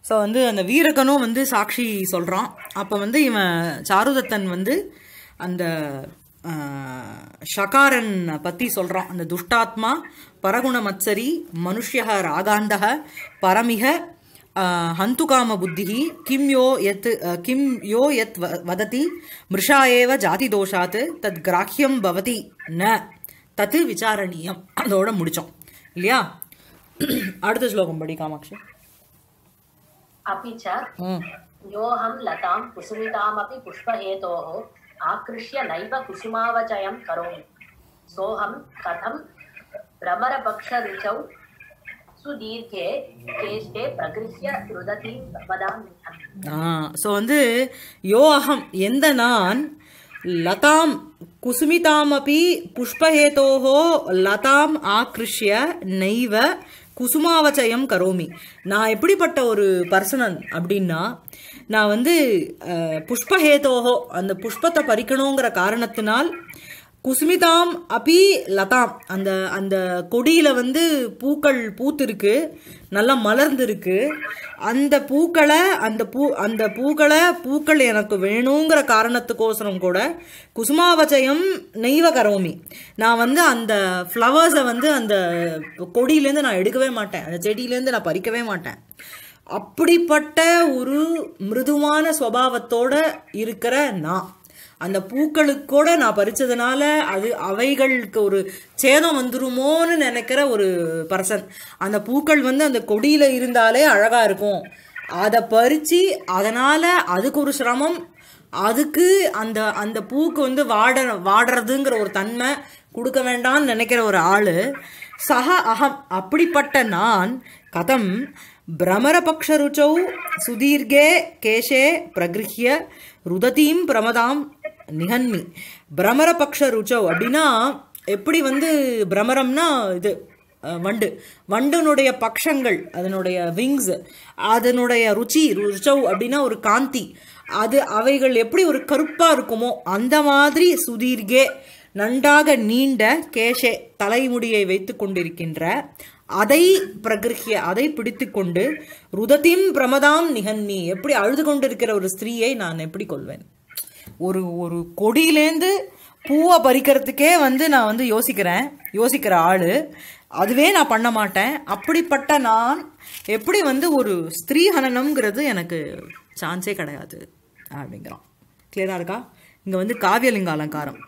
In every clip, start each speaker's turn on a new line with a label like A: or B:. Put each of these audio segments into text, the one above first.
A: So வந்து அந்த வீரகனும் வந்து சாட்சி சொல்கிறான் அப்போ வந்து இவன் சாருதத்தன் வந்து அந்த ஆஹ், ஷகாரன் பற்றி சொல்கிறான் அந்த துஷ்டாத்மா பரகுண மத்சரி மனுஷ்ய ராகாந்தக பரமிக ஆஹ், ஹந்துகாம புத்தி கிம் யோ எத் அஹ், கிம் யோ எத் வ- வததி மிருஷா ஏவ ஜாதி தோஷாத் தத் கிராஹ்யம் பவதி ந தத்து விசாரணீயம் அதோட முடிச்சோம் இல்லையா அடுத்த ஸ்லோகம் படி காமாட்சி
B: अपि च
A: ம்
B: योऽहं लतां कुसुमितामपि पुष्पहेतोः आकृष्य नैव कुसुमावचयं करोमि सोऽहं कथं भ्रमरपक्षरुचौ सुदीर्घे केष्टे प्रगृह्य रुदतीं वदामि
A: ஸோ வந்து யோ அகம் எந்த நான் லதாம் குசுமிதாமபி புஷ்பஹேதோஹோ லதாம் ஆக்ருஷ்ய நைவ குசுமாவச்சயம் கரோமி நான் எப்படிப்பட்ட ஒரு பர்சனன் அப்படின்னா நான் வந்து அஹ், புஷ்பஹேதோஹோ அந்த புஷ்பத்தை பறிக்கணுங்கிற காரணத்தினால் குசுமிதாம் அபி லதாம் அந்த அந்த கொடியில வந்து பூக்கள் பூத்திருக்கு நல்லா மலர்ந்திருக்கு அந்த பூக்களை அந்த பூ அந்த பூக்களை பூக்கள் எனக்கு வேணுங்கிற காரணத்துக்கோசரம் கூட குசுமாவச்சயம் நெய்வ கரோமி நான் வந்து அந்த ஃப்ளவர்ஸை வந்து அந்த கொடியிலேருந்து நான் எடுக்கவே மாட்டேன் அந்த செடியிலேருந்து நான் பறிக்கவே மாட்டேன் அப்படிப்பட்ட ஒரு மிருதுவான சுவாவத்தோட இருக்கிற நான் அந்த பூக்களுக்கூட நான் பறிச்சதுனால அது அவைகளுக்கு ஒரு சேதம் வந்துருமோன்னு நினைக்கிற ஒரு பர்சன் அந்த பூக்கள் வந்து அந்த கொடியில இருந்தாலே அழகா இருக்கும் அதை பறிச்சு அதனால அதுக்கு ஒரு சிரமம் அதுக்கு அந்த அந்த பூக்கு வந்து வாட வாடுறதுங்கிற ஒரு தன்மை கொடுக்க வேண்டாம்னு நினைக்கிற ஒரு ஆளு சக அகம் அப்படிப்பட்ட நான் கதம் பிரமரபக்ஷருச்சௌ சுதீர்கே கேஷே பிரகிருஹ்ய ருததீம் பிரமதாம் நிகன்மி பிரமரபக்ஷ ருச்சௌ அப்படின்னா எப்படி வந்து பிரமரம்னா இது அஹ், வண்டு வண்டுனுடைய பக்ஷங்கள் அதனுடைய விங்ஸ் அதனுடைய ருச்சி ருச்சௌ அப்படின்னா ஒரு காந்தி அது அவைகள் எப்படி ஒரு கருப்பா இருக்குமோ அந்த மாதிரி சுதீர்கே நன்றாக நீண்ட கேஷே தலைமுடியை வைத்து கொண்டிருக்கின்ற அதை பிரகிருஹ்ய அதை பிடித்துக்கொண்டு ருதத்தின் பிரமதாம் நிகன்மி எப்படி அழுது கொண்டிருக்கிற ஒரு ஸ்திரீயை நான் எப்படி கொள்வேன் ஒரு ஒரு கொடியிலேருந்து பூவை பறிக்கிறதுக்கே வந்து நான் வந்து யோசிக்கிறேன் யோசிக்கிற ஆளு அதுவே நான் பண்ண மாட்டேன் அப்படிப்பட்ட நான் எப்படி வந்து ஒரு ஸ்திரீ ஹனனம்ங்கிறது எனக்கு சான்ஸே கிடையாது அப்படிங்கிறான் கிளியரா இருக்கா இங்க வந்து காவியலிங்க அலங்காரம்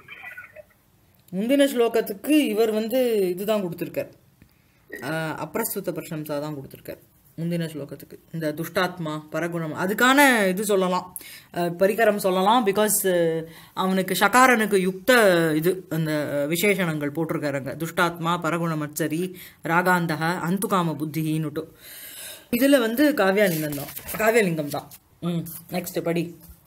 A: முந்தின ஸ்லோகத்துக்கு இவர் வந்து இதுதான் கொடுத்துருக்கார் ஆஹ் அப்ரஸ்துத பிரசம்சா தான் கொடுத்துருக்கார் முந்தின ஸ்லோகத்துக்கு இந்த துஷ்டாத்மா பரகுணம் அதுக்கான இது சொல்லலாம் அஹ் பரிகரம் சொல்லலாம் பிகாஸ் அவனுக்கு ஷகாரனுக்கு யுக்த இது அந்த விசேஷணங்கள் போட்டிருக்காருங்க துஷ்டாத்மா பரகுணமச்சரி ராகாந்தக அந்துகாம புத்தின்னுட்டு இதுல வந்து காவியாலிங்கம் தான் காவியலிங்கம் தான் ம் நெக்ஸ்ட் படி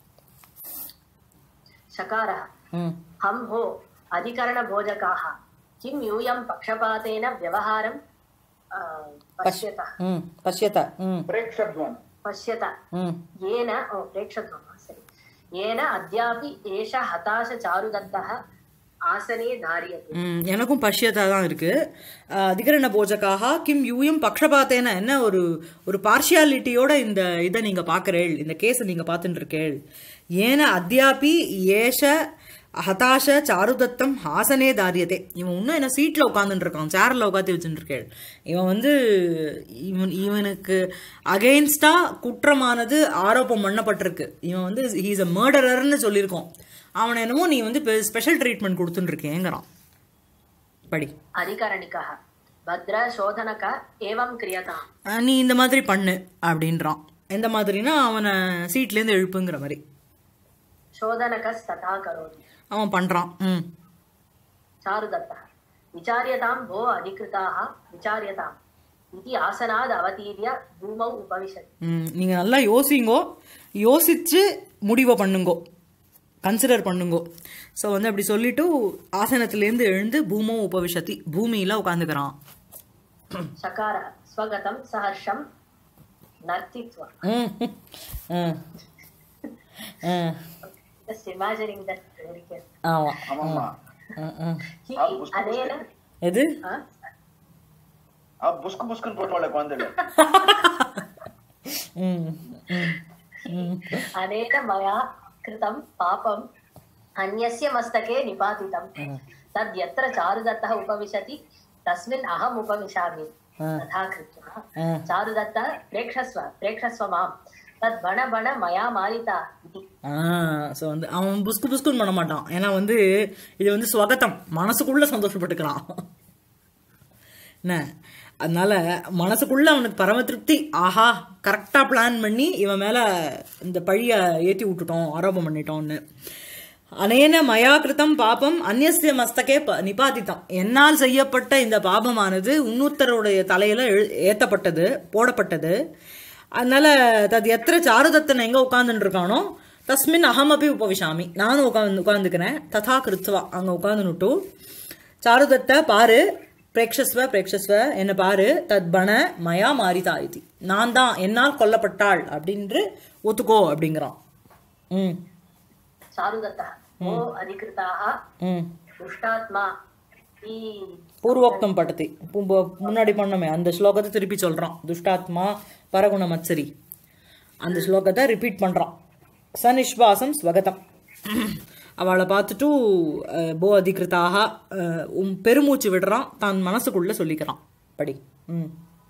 B: शकारः
A: ம்
B: हं हो अधिकरणभोजकाः किं यूयं पक्षपातेन व्यवहारं अ, पश्यतः
A: ம் பश्यत ம்
C: प्रेक्षध्वन्
B: पश्यत
A: ம்
B: येन ओ प्रेक्षध्वं सरि येन अद्यापि एष हताशचारुदत्तः आसने धार्यते
A: ம், எனக்கும் பஷ்யத்தா தான் இருக்கு அஹ், அதிகரண போஜக்காக கிம் யூயம் பக்ஷபாத்தேன என்ன ஒரு ஒரு பார்ஷியாலிட்டியோட இந்த இதை நீங்க பாக்குறேள் இந்த கேஸை நீங்க பார்த்துட்டு இருக்கேள் ஏன அத்தியாபி ஏஷ ஹதாஷ சாருதத்தம் ஹாசனே தாரியதே இவன் இன்னும் என்ன சீட்ல உட்காந்துட்டு இருக்கான் சேர்ல உட்காந்து வச்சுட்டு இருக்கேள் இவன் வந்து இவன் இவனுக்கு அகெயின்ஸ்டா குற்றமானது ஆரோப்பம் பண்ணப்பட்டிருக்கு இவன் வந்து ஹீஸ் அ மர்டரர்னு சொல்லியிருக்கோம் அவனை என்னமோ நீ வந்து ஸ்பெஷல் ட்ரீட்மெண்ட் கொடுத்துட்டு இருக்கேங்கிறான் படி
B: अधिकरणिकः भद्र शोधनक एवं क्रियताम्
A: அஹ் நீ இந்த மாதிரி பண்ணு அப்படின்றான் எந்த மாதிரினா அவனை சீட்லேருந்து எழுப்புங்கிற மாதிரி
B: शोधनकस्तथा करोति
A: அவன் பண்றான் ம்
B: चारुदत्तः विचार्यतां भो अधिकृताः विचार्यताम् इति आसनाद् अवतीर्य भूमौ उपविशति
A: ம், நீங்க நல்லா யோசிங்கோ யோசிச்சு முடிவை பண்ணுங்கோ கன்சிடர் பண்ணுங்கோ ஸோ வந்து அப்படி சொல்லிட்டு ஆசனத்திலேருந்து எழுந்து பூமோ உபவிஷதி பூமியில உட்காந்துக்கிறான்
B: शकारः स्वगतं सहर्षं नर्तित्वा
A: ம், ம், ம்,
B: just imagining that very carefully.
A: ஆமா
C: ஆமாம்மா
A: ம், ம்.
B: He
C: ஆ, புஸ்கு
B: अनेन
A: எது
B: huh?
C: ஆ புஸ்கு புஸ்குன்னு போட்டோம்ல குழந்தைல
A: ம்
B: अनेन मया कृतं पापम् अन्यस्य मस्तके निपातितं तद् यत्र चारुदत्तः उपविशति तस्मिन् अहम् उपविशामि तथा कृत्वा चारुदत्तः प्रेक्षस्व प्रेक्षस्व मां तद् बण बण मया मारिता इति
A: ஸோ வந்து அவன் புஸ்கு புஸ்குன்னு பண்ண மாட்டான் ஏன்னா வந்து இது வந்து ஸ்வகத்தம் மனசுக்குள்ள சந்தோஷப்பட்டுக்கிறான் என்ன அதனால மனசுக்குள்ள அவனுக்கு பரம திருப்தி ஆஹா கரெக்டா பிளான் பண்ணி இவன் மேல இந்த பழிய ஏத்தி விட்டுட்டோம் ஆரோபம் பண்ணிட்டோம்னு அனேன மயா கிருத்தம் பாபம் அந்நிய மஸ்தகே ப- நிபாதித்தம் என்னால் செய்யப்பட்ட இந்த பாபமானது இன்னொருத்தருடைய தலையில எழு- ஏத்தப்பட்டது போடப்பட்டது அதனால தது எத்திர சாருதத்தன் எங்க உட்கார்ந்துட்டு இருக்கானோ தஸ்மின் அகமபி உபவிஷாமி நானும் உட்காந்து உட்காந்துக்கிறேன் ததா கிருத்வா அங்க உட்காந்துனுட்டு சாருதத்த பாரு பிரேக்ஷஸ்வ பிரேக்ஷஸ்வ என்ன பாரு தத் பண மயா மாரிதா இது நான் தான் என்னால் கொல்லப்பட்டாள் அப்படின்று ஒத்துக்கோ அப்படிங்கிறான் ம்
B: चारुदत्तः ओ अधिकृताः
A: ம்
B: दुष्टात्मा ई
A: பூர்வோக்தம் பட்டதி பு- பு- முன்னாடி பண்ணோமே அந்த ஸ்லோகத்தை திருப்பி சொல்றான் துஷ்டாத்மா பரகுண மத்சரி அந்த ஸ்லோகத்தை ரிப்பீட் பண்றான் சனிஷ்வாசம் ஸ்வகதம் அவளை பார்த்துட்டு அஹ், போ அதிகிருத்தாக அஹ், உம் பெருமூச்சு விடுறான் தான் மனசுக்குள்ள சொல்லிக்கிறான் படி ம்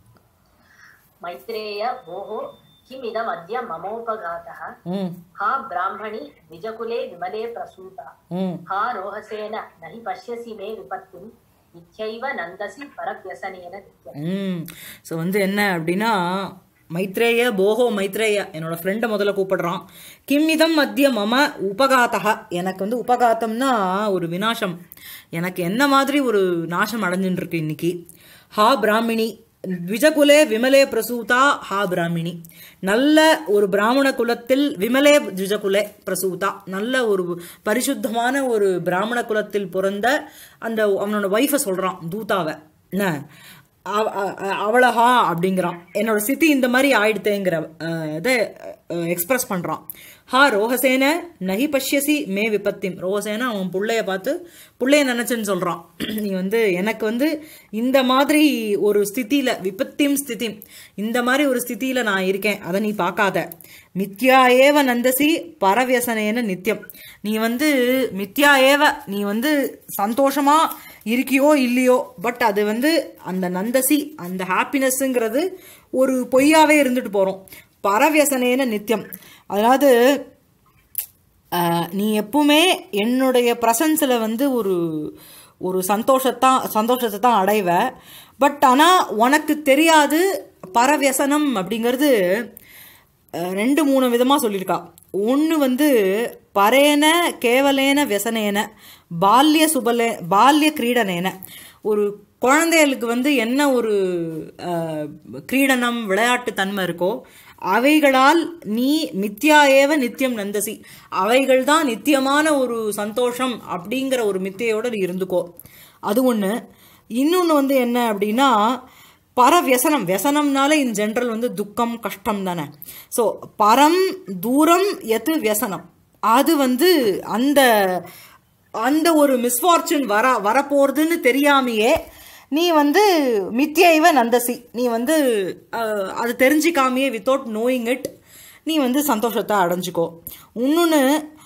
B: मैत्रेय भोः किमिदमद्य ममोपघातः
A: ம்
B: हा ब्राह्मणि निजकुले विमले प्रसूता
A: ம்
B: हा रोहसेन न हि पश्यसि मे विपत्तिम् नित्यैव नन्दसि परव्यसनेन नित्यम्
A: ம் ஸோ வந்து என்ன அப்படின்னா மைத்ரேய போகோ மைத்ரேய என்னோட ஃப்ரெண்டை முதல்ல கூப்பிடுறான் கிம் இதம் மத்திய மம உபகாத்தக எனக்கு வந்து உபகாத்தம்னா ஒரு வினாசம் எனக்கு என்ன மாதிரி ஒரு நாசம் அடைஞ்சுட்டு இருக்கு இன்னைக்கு ஹா பிராமிணி விஜகுலே விமலே பிரசூதா ஹா பிராமிணி நல்ல ஒரு பிராமண குலத்தில் விமலே விஜகுலே பிரசூதா நல்ல ஒரு பரிசுத்தமான ஒரு பிராமண குலத்தில் பிறந்த அந்த அவனோட ஒய்ஃபை சொல்றான் தூதாவை என்ன அவ- அ- அ- அவளஹா அப்படிங்கிறான் என்னோட சித்தி இந்த மாதிரி ஆயிடுத்தேங்கிற அஹ், இதை எக்ஸ்பிரஸ் பண்றான் ஹா ரோஹசேன நகி பஷ்யசி மே விபத்திம் ரோஹசேன அவன் புள்ளைய பார்த்து புள்ளைய நினைச்சுன்னு சொல்றான் நீ வந்து எனக்கு வந்து இந்த மாதிரி ஒரு ஸ்திதியில விபத்திம் ஸ்திதிம் இந்த மாதிரி ஒரு ஸ்திதியில நான் இருக்கேன் அதை நீ பார்க்காத மித்யா ஏவ நந்தசி பரவியசனேன நித்தியம் நீ வந்து மித்யா ஏவ நீ வந்து சந்தோஷமா இருக்கியோ இல்லையோ பட் அது வந்து அந்த நந்தசி அந்த ஹாப்பினஸ்ங்கிறது ஒரு பொய்யாவே இருந்துட்டு போறோம் பரவியசனேன நித்தியம் அதாவது ஆஹ், நீ எப்பவுமே என்னுடைய ப்ரசன்ஸில் வந்து ஒரு ஒரு சந்தோஷத்தான் சந்தோஷத்தை தான் அடைவ பட் ஆனால் உனக்கு தெரியாது பரவியசனம் அப்படிங்கிறது அஹ், ரெண்டு மூணு விதமாக சொல்லியிருக்கா ஒன்று வந்து பரேன கேவலேன வியசனேன பால்ய சுபலே பால்ய கிரீடனேன ஒரு குழந்தைகளுக்கு வந்து என்ன ஒரு அஹ், கிரீடனம் விளையாட்டு தன்மை இருக்கோ அவைகளால் நீ மித்யா ஏவ நித்தியம் நந்தசி அவைகள் தான் நித்தியமான ஒரு சந்தோஷம் அப்படிங்கிற ஒரு மித்தையோட நீ இருந்துக்கோ அது ஒன்று இன்னொன்று வந்து என்ன அப்படின்னா பரவியசனம் வியசனம்னாலே இன் ஜென்ரல் வந்து துக்கம் கஷ்டம் தானே ஸோ பரம் தூரம் எது வியசனம் அது வந்து அந்த அந்த ஒரு மிஸ்ஃபார்ச்சூன் வர வரப்போறதுன்னு தெரியாமையே நீ வந்து மித்யைவ நந்தசி நீ வந்து அஹ், அது தெரிஞ்சிக்காமையே வித்தவுட் நோயிங் இட் நீ வந்து சந்தோஷத்தை அடைஞ்சுக்கோ இன்னொன்று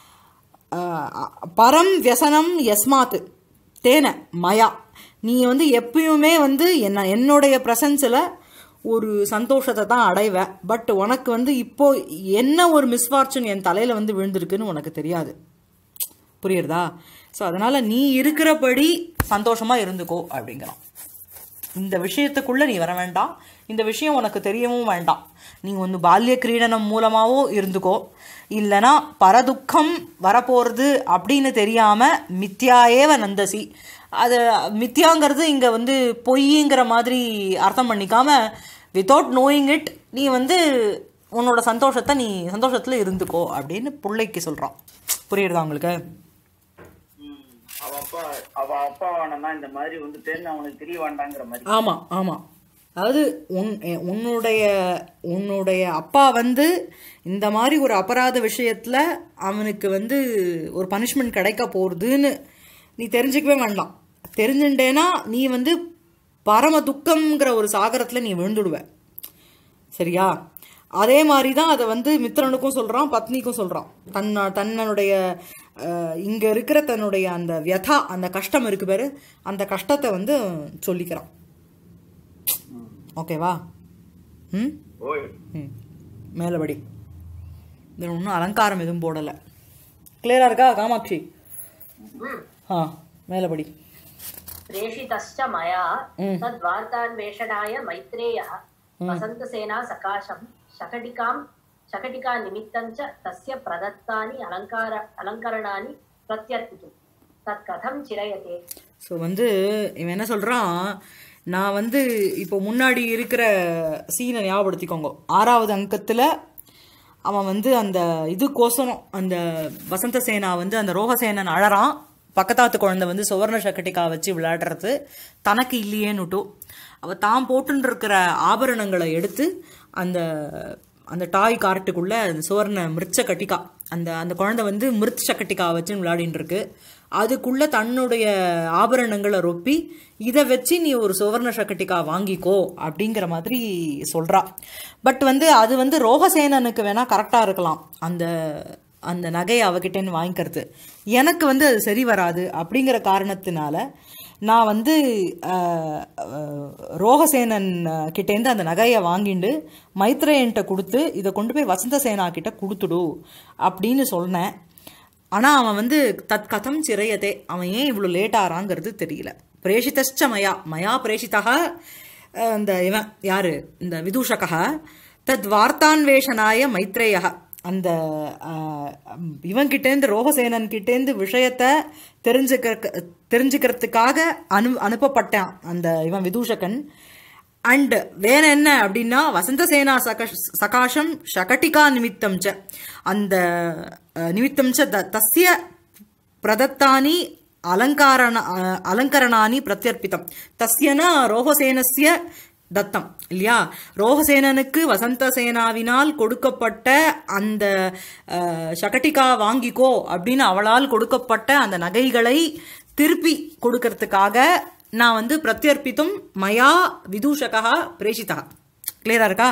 A: பரம் வியசனம் யஸ்மாத் தேன மயா நீ வந்து எப்பயுமே வந்து என்ன என்னுடைய ப்ரெசன்ஸில் ஒரு சந்தோஷத்தை தான் அடைவ பட் உனக்கு வந்து இப்போ என்ன ஒரு மிஸ்ஃபார்ச்சூன் என் தலையில் வந்து விழுந்திருக்குன்னு உனக்கு தெரியாது புரியுறதா ஸோ அதனால் நீ இருக்கிறபடி சந்தோஷமாக இருந்துக்கோ அப்படிங்கிறான் இந்த விஷயத்துக்குள்ள நீ வர வேண்டாம் இந்த விஷயம் உனக்கு தெரியவும் வேண்டாம் நீ ஒன்று பால்ய கிரீடனம் மூலமாவோ இருந்துக்கோ இல்லனா பரதுக்கம் வரப்போறது அப்படின்னு தெரியாம மித்யாஏவ நந்தசி அது மித்யாங்கிறது இங்க வந்து பொய்ங்கிற மாதிரி அர்த்தம் பண்ணிக்காம வித்தவுட் நோயிங் இட் நீ வந்து உன்னோட சந்தோஷத்தை நீ சந்தோஷத்துல இருந்துக்கோ அப்படின்னு பிள்ளைக்கு சொல்றான் புரியுறதா உங்களுக்கு
C: ம். அவ அப்பா அவ அப்பா வேணும்னா இந்த மாதிரி வந்துட்டேன்னு அவனுக்கு தெரிய வேண்டாங்கிற மாதிரி
A: ஆமா ஆமா அதாவது உன் எ- உன்னுடைய உன்னுடைய அப்பா வந்து இந்த மாதிரி ஒரு அபராத விஷயத்துல அவனுக்கு வந்து ஒரு பனிஷ்மெண்ட் கிடைக்க போறதுன்னு நீ தெரிஞ்சுக்கவே வேண்டாம் தெரிஞ்சுட்டேன்னா நீ வந்து பரம துக்கம்ங்கிற ஒரு சாகரத்துல நீ விழுந்துடுவ சரியா அதே மாதிரி தான் அதை வந்து மித்திரனுக்கும் சொல்கிறான் பத்னிக்கும் சொல்கிறான் தன்ன தன்னுடைய அஹ், இங்க இருக்கிற தன்னுடைய அந்த வியதா அந்த கஷ்டம் இருக்கு பாரு அந்த கஷ்டத்தை வந்து சொல்லிக்கிறான் ஓகேவா ம்
C: ஓய்
A: ம் மேலபடி இது ஒன்றும் அலங்காரம் எதுவும் போடலை கிளியராக இருக்கா காமாட்சி
B: ம்.
A: ஆ மேலபடி
B: प्रेषितश्च मया तद्वार्तान्वेषणाय मैत्रेयः वसन्तसेना सकाशं शकटिकां शकटिकानिमित्तं च तस्य प्रदत्तानि अलङ्कार अलङ्करणानि प्रत्यर्पितुं तत् कथं चिरयते
A: ஸோ வந்து இவன் என்ன சொல்கிறான் நான் வந்து இப்போ முன்னாடி இருக்கிற சீனை ஞாபகப்படுத்திக்கோங்க ஆறாவது அங்கத்தில் அவன் வந்து அந்த இதுக்கோசரம் அந்த வசந்த சேனா வந்து அந்த ரோகசேனன் அழறான் பக்கத்தாத்து குழந்தை வந்து சுவர்ண சக்கட்டிக்கா வச்சு விளையாடுறது தனக்கு இல்லையேன்னுட்டு அவள் தான் போட்டுன்னு இருக்கிற ஆபரணங்களை எடுத்து அந்த அந்த டாய் கார்ட்டுக்குள்ள அந்த சுவர்ண மிருச்ச கட்டிக்கா அந்த அந்த குழந்தை வந்து மிருத் சக்கட்டிக்கா வச்சு விளையாடின்னு இருக்கு அதுக்குள்ள தன்னுடைய ஆபரணங்களை ரொப்பி இதை வச்சு நீ ஒரு சுவர்ண சக்கட்டிக்கா வாங்கிக்கோ அப்படிங்கிற மாதிரி சொல்றா பட் வந்து அது வந்து ரோகசேனனுக்கு வேணா கரெக்டா இருக்கலாம் அந்த அந்த நகையை அவகிட்டேன்னு வாங்கிக்கிறது எனக்கு வந்து அது சரி வராது அப்படிங்கிற காரணத்தினால நான் வந்து அஹ், அஹ், ரோகசேனன் அஹ், கிட்டேருந்து அந்த நகையை வாங்கிண்டு மைத்ரேயன்ட்ட கொடுத்து இதை கொண்டு போய் வசந்த சேனா கிட்ட கொடுத்துடு அப்படின்னு சொன்னேன் ஆனால் அவன் வந்து தத் கதம் சிறையதே அவன் ஏன் இவ்வளோ லேட் ஆறாங்கிறது தெரியல பிரேஷிதச்ச மயா மயா பிரேஷிதா அஹ், இந்த இவன் யாரு இந்த விதூஷகா தத் வார்த்தான்வேஷனாய மைத்ரேயா அந்த அஹ், இவன் கிட்டேருந்து ரோகசேனன் கிட்டேருந்து விஷயத்தை தெரிஞ்சுக்க தெரிஞ்சுக்கிறதுக்காக அனு அனுப்பப்பட்டான் அந்த இவன் விதூஷகன் அண்ட் வேற என்ன அப்படின்னா வசந்த சேனா சக சகாஷம் ஷகட்டிகா நிமித்தம் ச அந்த அஹ், நிமித்தம் ச த- தஸ்ய பிரதத்தானி அலங்காரண அஹ், அலங்கரணானி பிரத்யர்ப்பிதம் தஸ்யனா ரோகசேனஸ்ய தத்தம் இல்லையா ரோகசேனனுக்கு வசந்த சேனாவினால் கொடுக்கப்பட்ட அந்த அஹ், ஷகட்டிகா வாங்கிக்கோ அப்படின்னு அவளால் கொடுக்கப்பட்ட அந்த நகைகளை திருப்பி கொடுக்கறதுக்காக நான் வந்து பிரத்யர்ப்பித்தும் மயா விதூஷகா பிரேஷிதா கிளியரா இருக்கா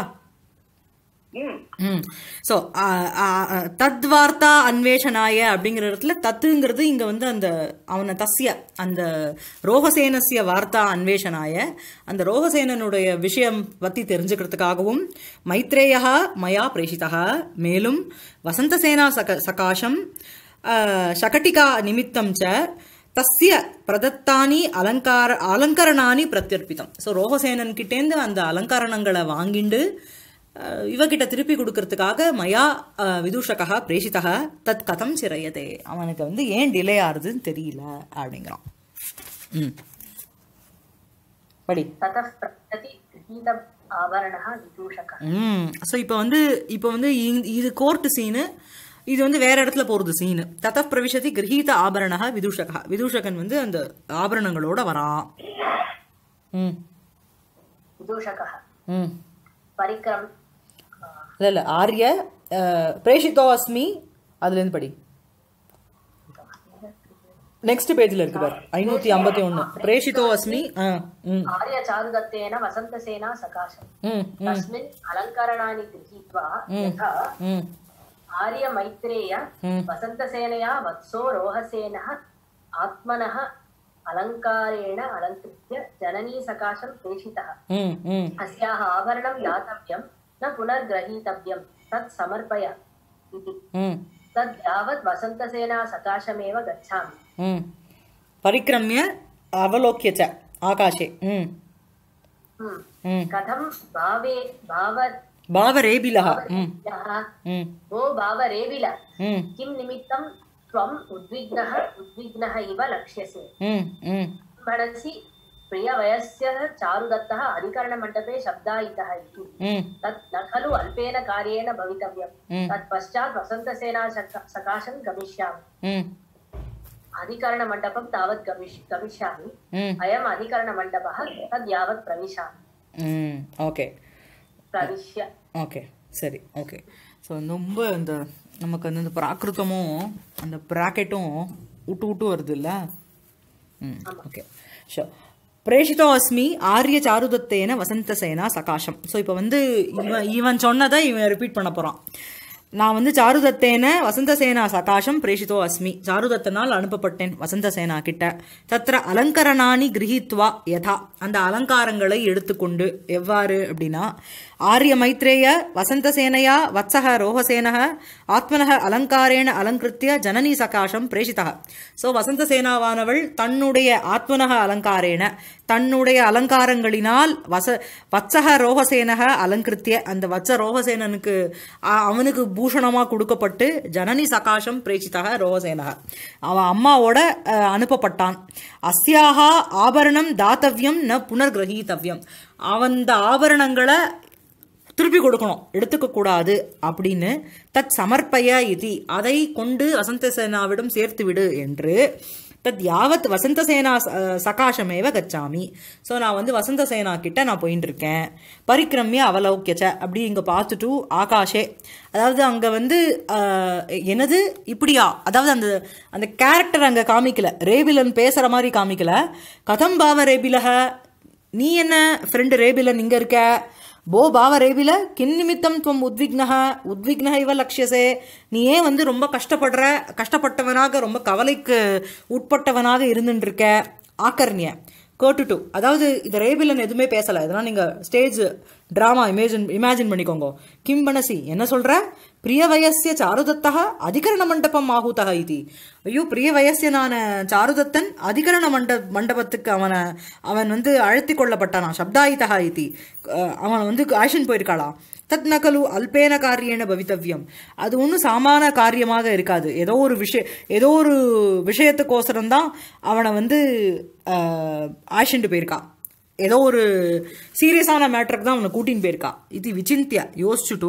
C: ம்
A: ம் ஸோ தத்வார்த்தா அன்வேஷனாய அப்படிங்கிற இடத்துல தத்துங்கிறது இங்க வந்து அந்த அவனை தஸ்ய அந்த ரோகசேனஸ்ய வார்த்தா அன்வேஷனாய அந்த ரோகசேனனுடைய விஷயம் பத்தி தெரிஞ்சுக்கிறதுக்காகவும் மைத்ரேயா மயா பிரேஷிதா மேலும் வசந்தசேனா சக சகாஷம் அஹ், சகட்டிகா நிமித்தம் ச தஸ்ய பிரதத்தானி அலங்கார அலங்கரணானி பிரத்யர்ப்பிதம் ஸோ ரோகசேனன் கிட்டேந்து அந்த அலங்காரணங்களை வாங்கிண்டு அஹ், இவகிட்ட திருப்பி கொடுக்கறதுக்காக மயா அஹ், விதூஷகா பிரேஷிதா தத் கதம் சிறையதே அவனுக்கு வந்து ஏன் டிலே ஆறுதுன்னு தெரியல அப்படிங்கிறான் ம் படி
B: ततः प्रति गृहीतम् आभरणः विदूषकः
A: ம் ஸோ இப்போ வந்து இப்போ வந்து இ- இது கோர்ட் சீனு இது வந்து வேற இடத்துல போறது சீனு தத பிரவிஷதி கிரகீத ஆபரணா விதூஷகா விதூஷகன் வந்து அந்த ஆபரணங்களோட வரான் ம்
B: विदूषकः
A: ம்
B: परिक्रम
A: இல்லை இல்லை ஆரிய அஹ், பிரேஷிதோ அஸ்மி அதுலேருந்து படி நெக்ஸ்ட் பேஜில் இருக்கு பாரு ஐநூற்றி ஐம்பத்தி ஒன்று பிரேஷிதோ அஸ்மி ஆ ம்
B: आर्यचारुदत्तेन वसन्तसेना सकाशम्
A: ம் ம்
B: तस्मिन् अलङ्करणानि गृहीत्वा यथा
A: ம்
B: आर्यमैत्रेय
A: Hmm.
B: वसन्तसेनया वत्सो रोहसेनः आत्मनः अलङ्कारेण अलङ्कृत्य जननी सकाशं प्रेषितः
A: ம் ம்
B: अस्याः आभरणं दातव्यं न पुनर्ग्रहीतव्यं तत् समर्पय इति
A: ம்
B: तद् यावत् वसन्तसेना सकाशमेव गच्छामि
A: ம் परिक्रम्य अवलोक्य च आकाशे ம்
B: Hmm.
A: ம்
B: कथं भावे भाव
A: भावरेबिलः ம் ம்
B: भो भावरेविल
A: ம்
B: किं निमित्तं त्वम् उद्विग्नः उद्विग्नः इव लक्ष्यसे
A: ம் ம்
B: मनसि प्रियवयस्य चारुदत्तः अधिकरणमण्डपे शब्दायितः इति
A: ம்
B: तत् न खलु अल्पेन कार्येण भवितव्यम्
A: ம்
B: तत्पश्चात् वसन्तसेना सक- सकाशं गमिष्यामि
A: ம்
B: अधिकरणमण्डपं तावत् गमिष् गमिष्यामि
A: ம்
B: अयम् अधिकरणमण्डपः तद् यावत् प्रविशामि
A: ம் ஓகே
B: प्रविश्य
A: ஓகே சரி ஓகே ஸோ ரொம்ப இந்த நமக்கு வந்து இந்த பிராகிருத்தமும் அந்த ப்ராக்கெட்டும் விட்டு விட்டு வருது இல்லை ம் ஓகே ஷோ பிரேஷிதோ அஸ்மி ஆரிய சாருதத்தேன வசந்தசேனா சகாஷம் ஸோ இப்போ வந்து இவன் இவன் சொன்னதை இவன் ரிப்பீட் பண்ண போகிறான் நான் வந்து சாருதத்தேன வசந்தசேனா சகாஷம் பிரேஷிதோ அஸ்மி சாருதத்தனால் அனுப்பப்பட்டேன் வசந்தசேனா கிட்ட தத்ர அலங்கரணானி கிரகித்வா யதா அந்த அலங்காரங்களை எடுத்துக்கொண்டு எவ்வாறு அப்படின்னா ஆரிய மைத்ரேய வசந்தசேனையா வத்சக ரோஹசேனக ஆத்மனக அலங்காரேண அலங்கிருத்திய ஜனனி சகாஷம் பிரேஷிதா ஸோ வசந்தசேனாவானவள் தன்னுடைய ஆத்மனக அலங்காரேன தன்னுடைய அலங்காரங்களினால் வச வத்சக ரோகசேனக அலங்கிருத்திய அந்த வத்ச ரோகசேனனுக்கு அ- அவனுக்கு பூஷணமா கொடுக்கப்பட்டு ஜனனி சகாஷம் பிரேச்சிதக ரோகசேனக அவன் அம்மாவோட அஹ், அனுப்பப்பட்டான் அஸ்யாஹா ஆபரணம் தாத்தவ்யம் ந புனர்கிரகீதவ்யம் அவன் இந்த ஆபரணங்களை திருப்பி கொடுக்கணும் எடுத்துக்க கூடாது அப்படின்னு தத் சமர்ப்பய இதி அதை கொண்டு வசந்தசேனாவிடம் சேர்த்து விடு என்று தத் யாவத் வசந்தசேனா ச- சகாசமேவ கச்சாமி ஸோ நான் வந்து வசந்தசேனா கிட்ட நான் போயின்னு இருக்கேன் பரிக்கிரமிய அவலோக்கியச்ச அப்படி இங்கே பார்த்துட்டு ஆகாஷே அதாவது அங்கே வந்து ஆஹ், என்னது இப்படியா அதாவது அந்த அந்த கேரக்டர் அங்கே காமிக்கல ரேபிலன் பேசுகிற மாதிரி காமிக்கல கதம் பாவ ரேபிலக நீ என்ன ஃப்ரெண்டு ரேபிலன் இங்கே இருக்க போ பாவ ரேபில கின் நிமித்தம் துவம் உத்விக்னக உத்விக்னக இவ லக்ஷசே நீ ஏன் வந்து ரொம்ப கஷ்டப்படுற கஷ்டப்பட்டவனாக ரொம்ப கவலைக்கு உட்பட்டவனாக இருந்துட்டு இருக்க ஆக்கர்ணிய கேட்டுட்டு அதாவது இந்த ரேபிலன் எதுவுமே பேசலை இதெல்லாம் நீங்கள் ஸ்டேஜ் ட்ராமா இமேஜின் இமேஜின் பண்ணிக்கோங்க கிம் பனசி என்ன சொல்ற பிரிய வயசிய சாருதத்தா அதிகரண மண்டபம் ஆகூதா இது ஐயோ பிரிய வயசியனான சாருதத்தன் அதிகரண மண்ட மண்டபத்துக்கு அவனை அவன் வந்து அழைத்து கொள்ளப்பட்டானா சப்தாயிதா இது அவன் வந்து ஆஷன் போயிருக்காளா தத் நகலு அல்பேன காரியேன பவித்தவ்யம் அது ஒன்றும் சாமான காரியமாக இருக்காது ஏதோ ஒரு விஷய ஏதோ ஒரு விஷயத்துக்கோசரம் தான் அவனை வந்து ஆஷன்ட்டு போயிருக்கா ஏதோ ஒரு சீரியஸான மேட்டருக்கு தான் அவனை கூட்டின்னு போயிருக்கா இது விசிந்திய யோசிச்சுட்டு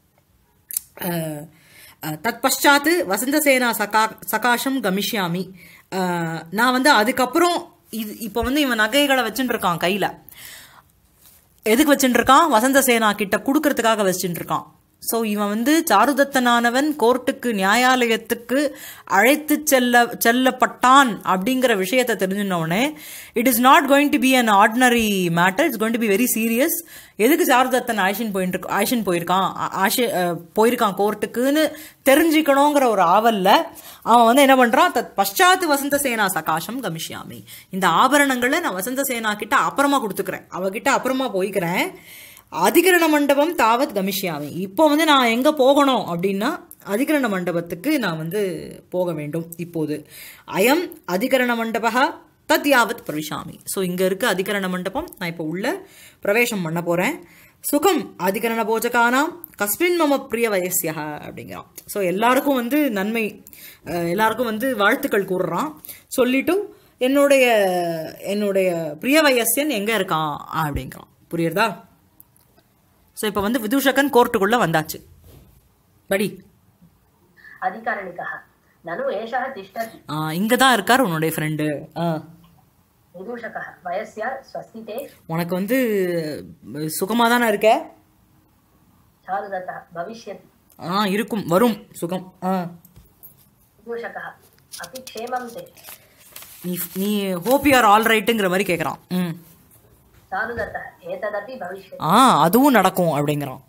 A: அஹ், அஹ், தத் பஷாத்து வசந்தசேனா சகா சகாஷம் கமிஷ்யாமி அஹ், நான் வந்து அதுக்கப்புறம் இது இப்போ வந்து இவன் நகைகளை வச்சுட்டு இருக்கான் கையில் எதுக்கு வச்சுட்டு இருக்கான் வசந்த சேனா கிட்ட கொடுக்கறதுக்காக வச்சுட்டு இருக்கான் ஸோ இவன் வந்து சாருதத்தனானவன் கோர்ட்டுக்கு நியாயாலயத்துக்கு அழைத்து செல்ல செல்லப்பட்டான் அப்படிங்கிற விஷயத்தை தெரிஞ்சின உடனே it is not going to be an ordinary matter it's going to be very serious எதுக்கு சாருதத்தன் ஆஷின் போயிட்டு ஆஷின் போயிருக்கான் ஆ- ஆஷி அஹ், போயிருக்கான் கோர்ட்டுக்குன்னு தெரிஞ்சுக்கணுங்கிற ஒரு ஆவல்ல அவன் வந்து என்ன பண்றான் தத் பஷாத்து வசந்த சேனா சகாஷம் கமிஷ்யாமி இந்த ஆபரணங்களை நான் வசந்த சேனா கிட்ட அப்புறமா கொடுத்துக்கிறேன் அவகிட்ட அப்புறமா போய்க்கிறேன் அதிகரண மண்டபம் தாவத் கமிஷ்யாமி இப்போ வந்து நான் எங்க போகணும் அப்படின்னா அதிகரண மண்டபத்துக்கு நான் வந்து போக வேண்டும் இப்போது அயம் அதிகரண மண்டபா தத் யாவத் பிரவிஷாமி ஸோ இங்க இருக்க அதிகரண மண்டபம் நான் இப்போ உள்ள பிரவேசம் பண்ண போறேன் சுகம் அதிகரண போஜகானாம் கஸ்மின் மம பிரிய வயசியா அப்படிங்கிறான் ஸோ எல்லாருக்கும் வந்து நன்மை அஹ், எல்லாருக்கும் வந்து வாழ்த்துக்கள் கூறுறான் சொல்லிட்டு என்னுடைய என்னுடைய பிரிய வயசியன் எங்க இருக்கான் அப்படிங்கிறான் புரியுறதா ஸோ இப்போ வந்து விதூஷகன் கோர்ட்டுக்குள்ள வந்தாச்சு படி
B: अधिकारणिकः ननु एषः तिष्ठति
A: இங்கே தான் இருக்கார் உன்னுடைய ஃப்ரெண்டு
B: विदूषकः वयस्य स्वस्तिते
A: உனக்கு வந்து சுகமாக தானே இருக்க
B: चारुदत्तः भविष्यति
A: ஆ இருக்கும் வரும் சுகம் ஆ
B: विदूषकः अपि क्षेमं ते
A: நீ நீ ஹோப் யூஆர் ஆல் ரைட்டுங்கிற மாதிரி கேட்குறான் ம்
B: चारुदत्तः एतदपि भविष्यति
A: ஆ அதுவும் நடக்கும் அப்படிங்கிறான்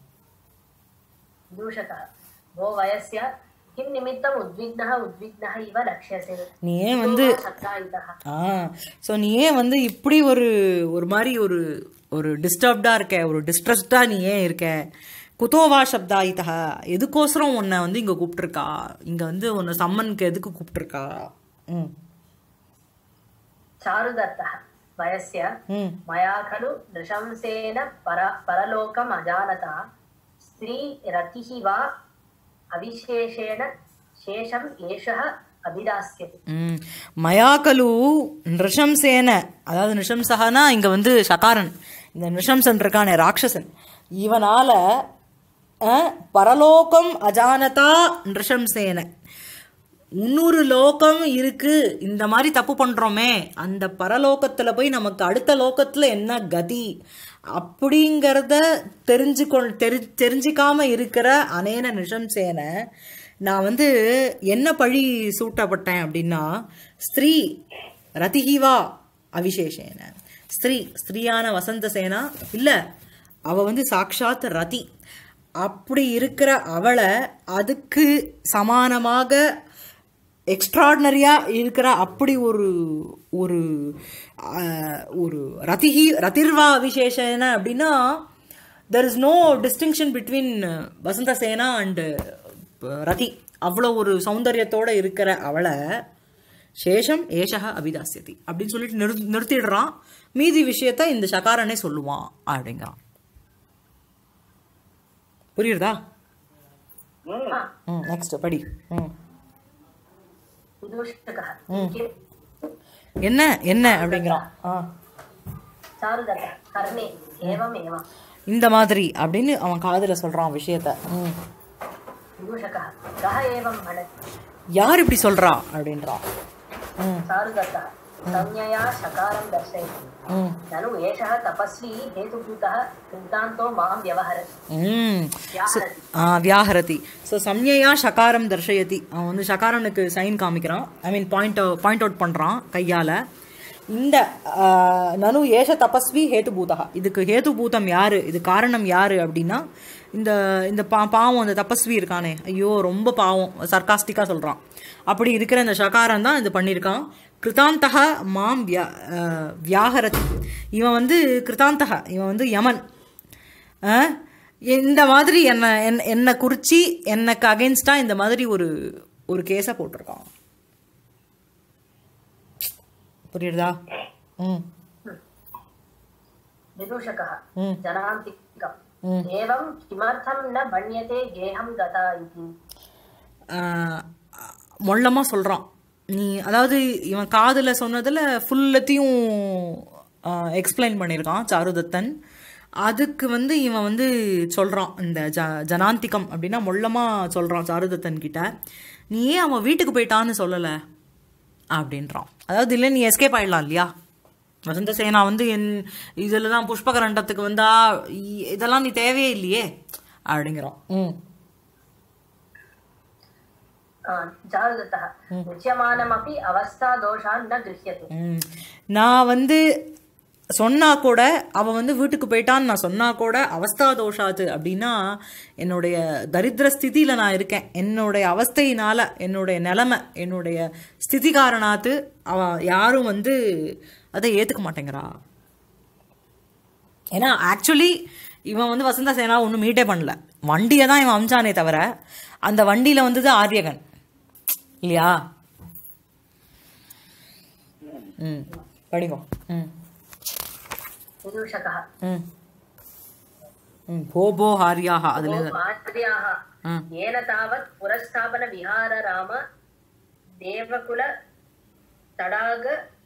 B: विदूषकः भो वयस्य किं निमित्तम् उद्विग्नः उद्विग्नः इव लक्ष्यसे
A: நீ ஏன் வந்து
B: शब्दायितः
A: ஆ ஸோ நீ ஏன் வந்து இப்படி ஒரு ஒரு மாதிரி ஒரு ஒரு டிஸ்டர்ப்டாக இருக்க ஒரு டிஸ்ட்ரெஸ்டாக நீ ஏன் இருக்க குதோவா சப்தாயிதா எதுக்கோசரம் உன்னை வந்து இங்கே கூப்பிட்டுருக்கா இங்கே வந்து உன்னை சம்மனுக்கு எதுக்கு கூப்பிட்டுருக்கா ம்
B: चारुदत्तः वयस्य
A: ம்
B: मया खलु नृशंसेन पर परलोकम् अजानता स्त्रीरतिः वा अविशेषेण शेषम् एषः अभिदास्यति
A: ம். மயாக்கலு நிருஷம்சேன அதாவது நிருஷம்சகனா இங்க வந்து சகாரன் இந்த நிருஷம்சன் இருக்கானே ராட்சசன் இவனால அஹ், பரலோகம் அஜானதா நிருஷம்சேன முன்னூறு லோகம் இருக்கு இந்த மாதிரி தப்பு பண்றோமே அந்த பரலோகத்துல போய் நமக்கு அடுத்த லோகத்துல என்ன கதி அப்படிங்கிறத தெரிஞ்சுக்கொ தெரி தெரிஞ்சிக்காம இருக்கிற அனேன நிஷம்சேன நான் வந்து என்ன பழி சூட்டப்பட்டேன் அப்படின்னா ஸ்திரீ ரதிஹிவா அவிசேஷேன ஸ்திரீ ஸ்திரீயான வசந்த சேனா இல்ல அவ வந்து சாக்ஷாத் ரதி அப்படி இருக்கிற அவளை அதுக்கு சமானமாக எக்ஸ்ட்ராடினரியா இருக்கிற அப்படி ஒரு ஒரு ஆஹ், ஒரு ரதிஹி ரதிர்வா விசேஷன அப்படின்னா there is no distinction between Vasantasena and ரதி அவ்வளோ ஒரு சௌந்தரியத்தோட இருக்கிற அவளை சேஷம் ஏஷக அபிதாசியதி அப்படின்னு சொல்லிட்டு நிறு நிறுத்திடுறான் மீதி விஷயத்த இந்த சகாரனே சொல்லுவான் அப்படிங்கிறான் புரியுறதா
C: ம்
A: ம் நெக்ஸ்ட் படி ம்
B: विदूषकः किं
A: என்ன என்ன அப்படிங்கிறான் ஆ
B: चारुदत्त कर्णे एवमेव
A: இந்த மாதிரி அப்படின்னு அவன் காதுல சொல்றான் விஷயத்த ம்
B: विदूषकः कः एवं वदति
A: யார் இப்படி சொல்றா அப்படின்றான் ம்
B: चारुदत्तः संज्ञया शकारं दर्शयति
A: ம்
B: ननु एषः तपस्वी हेतुभूतः वृत्तान्तो मां व्यवहरति
A: ம்
B: व्याहरति
A: ஆ வியாஹரதி ஸோ சம்யையா ஷகாரம் தர்ஷயதி அவன் வந்து ஷகாரனுக்கு சைன் காமிக்கிறான் I mean point point out பண்ணுறான் கையால் இந்த ஆ, நனு ஏஷ தபஸ்வி ஹேதுபூதா இதுக்கு ஹேதுபூதம் யாரு இது காரணம் யாரு அப்படின்னா இந்த இந்த பா பாவம் இந்த தபஸ்வி இருக்கானே ஐயோ ரொம்ப பாவம் சர்காஸ்டிக்காக சொல்கிறான் அப்படி இருக்கிற இந்த ஷகாரம் தான் இது பண்ணியிருக்கான் கிருதாந்தக மாம் வியா ஆ, வியாஹரதி இவன் வந்து கிருதாந்தக இவன் வந்து யமன் ஆ? இந்த மாதிரி என்ன என் என்னை குறிச்சி எனக்கு அகேன்ஸ்டா இந்த மாதிரி ஒரு ஒரு கேஸை போட்டிருக்கான் புரியுறதா ம்
B: विदूषकः
A: ம்.
B: जनान्तिकम्
A: ம்.
B: एवं किमर्थं न मन्यते गेहं गता इति
A: மொள்ளமாக சொல்கிறான் நீ அதாவது இவன் காதில் சொன்னதில் ஃபுல்லத்தையும் எக்ஸ்பிளைன் பண்ணியிருக்கான் சாருதத்தன் அதுக்கு வந்து இவன் வந்து சொல்கிறான் இந்த ஜ ஜனாந்திகம் அப்படின்னா மொள்ளமாக சொல்கிறான் சாருதத்தன் கிட்ட நீ ஏன் அவன் வீட்டுக்கு போயிட்டான்னு சொல்லலை அப்படின்றான் அதாவது இல்லை நீ எஸ்கேப் ஆயிடலாம் இல்லையா வசந்த சேனா வந்து என் இதில் தான் புஷ்பகரண்டத்துக்கு வந்தா இ- இதெல்லாம் நீ தேவையே இல்லையே அப்படிங்கிறான் ம்
B: आ, चारुदत्तः उच्यमानमपि अवस्थादोषान् न गृह्यते
A: ம். நான் வந்து சொன்னா கூட அவன் வந்து வீட்டுக்கு போயிட்டான்னு நான் சொன்னா கூட அவஸ்தா தோஷாது அப்படின்னா என்னுடைய தரித்திர ஸ்திதியில நான் இருக்கேன் என்னுடைய அவஸ்தையினால என்னுடைய நிலைமை என்னுடைய ஸ்திதி காரணாத்து அவ யாரும் வந்து அதை ஏத்துக்க மாட்டேங்கிறா ஏன்னா ஆக்சுவலி இவன் வந்து வசந்த சேனா ஒன்றும் மீட்டே பண்ணல வண்டியை தான் இவன் அமிச்சானே தவிர அந்த வண்டியில வந்தது ஆரியகன் இல்லையா ம் படிங்க ம்
B: विदूषकः
A: ம் ம் भो भो हार्याः அதுல
B: मार्याः
A: ஆ.
B: येन तावत् पुरस्तापनविहारराम देवकुल तडाग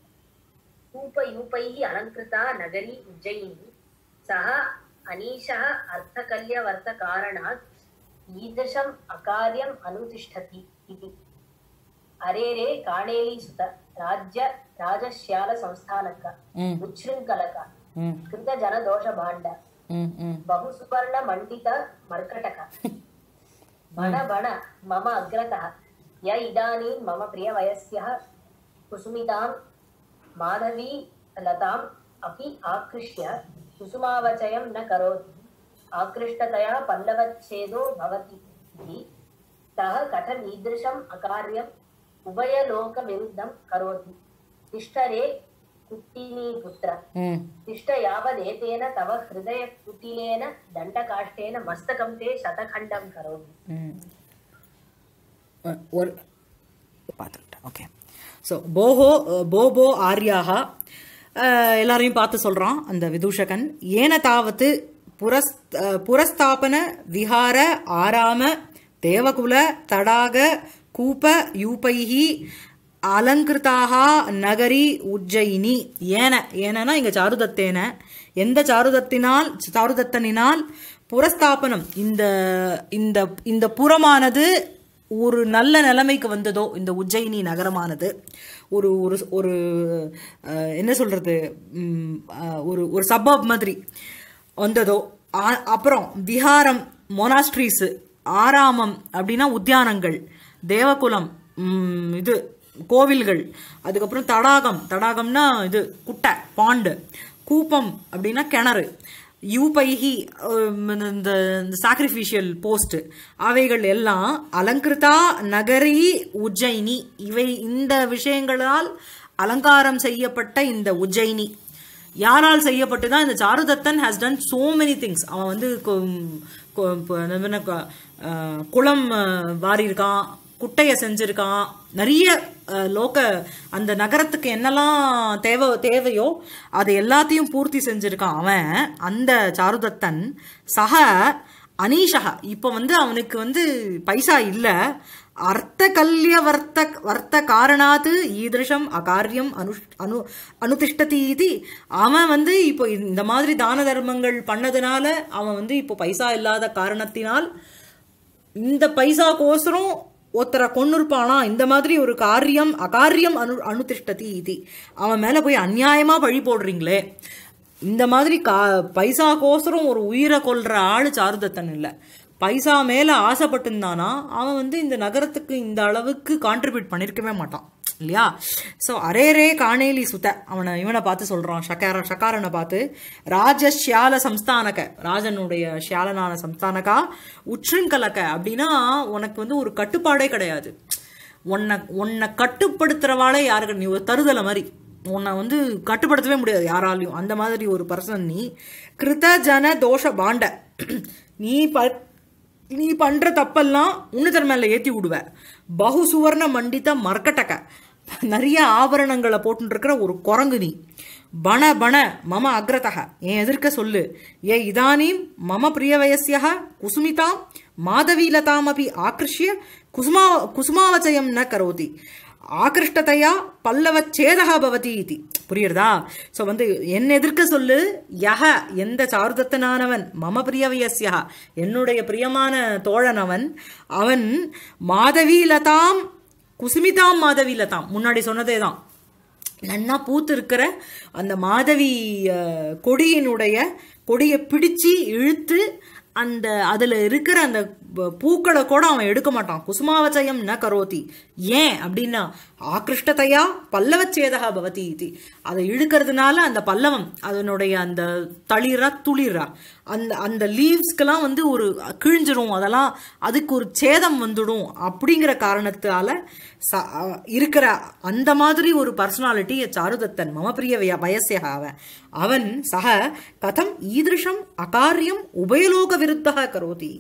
B: कूपयूपैः अलङ्कृता नगरी उज्जयिनी सः अनीशः अर्थकल्यवर्तकारणात् ईदृशम् अकार्यम् अनुतिष्ठति इति अरेरे काणेलीसुत राज्य राजश्यालसंस्थानक
A: ம்
B: उच्छृङ्खलक
A: ம்
B: कृतजनदोषभाण्ड
A: ம் ம்
B: बहु सुवर्ण मण्डित मर्कटक बण बण मम अग्रतः य इदानीं मम प्रियवयस्यः कुसुमितां माधवी लताम् अपि आकृष्य कुसुमावचयं न करोति आकृष्टतया पल्लवच्छेदो भवति इति सः कथम् ईदृशम् अकार्यम् उभयलोकविरुद्धं करोति तिष्ठरे कुट्टिनीपुत्र
A: ம்
B: तिष्ठ यावदेतेन तव हृदयकुटिलेन दण्डकाष्ठेन मस्तकं ते शतखण्डं करोमि
A: ம். அ, ஒரு பார்த்துக்கிட்டேன் ஓகே ஸோ போஹோ போபோ ஆர்யாக அஹ், எல்லாரையும் பார்த்து சொல்கிறான் அந்த விதூஷகன் ஏன தாவது புரஸ் அஹ், புரஸ்தாபன விஹார ஆராம தேவகுல தடாக கூப யூபைஹி அலங்கிருதாக நகரி உஜ்ஜயினி ஏன ஏனனா இங்க சாருதத்தேன எந்த சாருதத்தினால் சாருதத்தனினால் புரஸ்தாபனம் இந்த இந்த இந்த புறமானது ஒரு நல்ல நிலைமைக்கு வந்ததோ இந்த உஜ்ஜயினி நகரமானது ஒரு ஒரு ஒரு அஹ், என்ன சொல்றது ம், அஹ், ஒரு ஒரு சப்பப் மாதிரி வந்ததோ ஆ- அப்புறம் விஹாரம் மொனாஸ்ட்ரீஸ் ஆராமம் அப்படின்னா உத்தியானங்கள் தேவகுலம் ம், இது கோவில்கள் அதுக்கப்புறம் தடாகம் தடாகம்னா இது குட்டை பாண்டு கூப்பம் அப்படின்னா கிணறு யூபைஹி உம், இந்த இந்த சாக்ரிஃபிஷியல் போஸ்ட் அவைகள் எல்லாம் அலங்கிருதா நகரி உஜ்ஜயினி இவை இந்த விஷயங்களால் அலங்காரம் செய்யப்பட்ட இந்த உஜ்ஜயினி யாரால் செய்யப்பட்டுதான் இந்த Charudattan has done so many things அவன் வந்து கொ- கொ- ப- என்ன க- அஹ், குளம் அஹ், வாரியிருக்கான் குட்டையை செஞ்சிருக்கான் நிறைய அஹ், லோக அந்த நகரத்துக்கு என்னெல்லாம் தேவை தேவையோ அது எல்லாத்தையும் பூர்த்தி செஞ்சிருக்கான் அவன் அந்த சாருதத்தன் சக அனீஷக இப்போ வந்து அவனுக்கு வந்து பைசா இல்லை அர்த்த கல்ய வர்த்த வர்த்த காரணாத்து ஈதிருஷம் அகாரியம் அனு அனு அனுதிஷ்டதி இது அவன் வந்து இப்போ இந்த மாதிரி தான தர்மங்கள் பண்ணதுனால அவன் வந்து இப்போ பைசா இல்லாத காரணத்தினால் இந்த பைசாக்கோசரம் ஒருத்தரை கொன்னிருப்பானா இந்த மாதிரி ஒரு காரியம் அகாரியம் அனு அனுதிஷ்டதி இது அவன் மேல போய் அநியாயமா பழி போடுறீங்களே இந்த மாதிரி கா பைசாக்கோசரம் ஒரு உயிரை கொல்ற ஆளு சாருதத்தன் இல்லை பைசா மேல ஆசைப்பட்டிருந்தானா அவன் வந்து இந்த நகரத்துக்கு இந்த அளவுக்கு கான்ட்ரிபியூட் பண்ணியிருக்கவே மாட்டான் இல்லையா ஸோ அரேரே காணேலி சுத்த அவனை இவனை பார்த்து சொல்றான் ஷக்கார ஷக்காரனை பார்த்து ராஜஷியால சம்ஸ்தானக ராஜனுடைய ஷியாலனான சம்ஸ்தானகா உச்சுங்கலக்க அப்படின்னா உனக்கு வந்து ஒரு கட்டுப்பாடே கிடையாது உன்னை உன்னை கட்டுப்படுத்துறவாளே யாருக்கு நீ ஒரு தருதலை மாதிரி உன்னை வந்து கட்டுப்படுத்தவே முடியாது யாராலையும் அந்த மாதிரி ஒரு பர்சன் நீ கிருத ஜன தோஷ பாண்ட நீ ப நீ பண்ற தப்பெல்லாம் உன்னதர் மேல ஏத்தி விடுவ பகு சுவர்ண மண்டித்த மர்க்கட்டக்க நிறைய ஆபரணங்களை போட்டுட்டு இருக்கிற ஒரு குரங்கு நீ பண பண மம அக்ரதக என் எதிர்க்க சொல்லு ஏ இதானீம் மம பிரிய வயசிய குசுமிதாம் மாதவீலதாமபி ஆக்ருஷ்ய குசுமா குசுமாவச்சயம் ந கரோதி ஆகிருஷ்டதையா பல்லவச்சேதகா பவதி இது புரியுறதா ஸோ வந்து என் எதிர்க்க சொல்லு யஹ எந்த சாருதத்தனானவன் மம பிரியவயஸ்யா என்னுடைய பிரியமான தோழனவன் அவன் மாதவீலதாம் குசுமிதாம் மாதவீலதாம் முன்னாடி சொன்னதே தான் நன்னா பூத்து இருக்கிற அந்த மாதவி அஹ், கொடியினுடைய கொடியை பிடிச்சு இழுத்து அந்த அதில் இருக்கிற அந்த ப- பூக்களை கூட அவன் எடுக்க மாட்டான் குசுமாவச்சயம் ந கரோதி ஏன் அப்படின்னா ஆகிருஷ்டதையா பல்லவச்சேதகா பவதி இது அதை இழுக்கிறதுனால அந்த பல்லவம் அதனுடைய அந்த தளிரா துளிரா அந்த அந்த லீவ்ஸ்க்கெல்லாம் வந்து ஒரு கிழிஞ்சிரும் அதெல்லாம் அதுக்கு ஒரு சேதம் வந்துடும் அப்படிங்கிற காரணத்தால ச- இருக்கிற அந்த மாதிரி ஒரு பர்சனாலிட்டி சாருதத்தன் மம பிரிய வய- வயசிய அவன் அவன் சக கதம் ஈதிருஷம் அகாரியம் உபயலோக விருத்தக கரோதி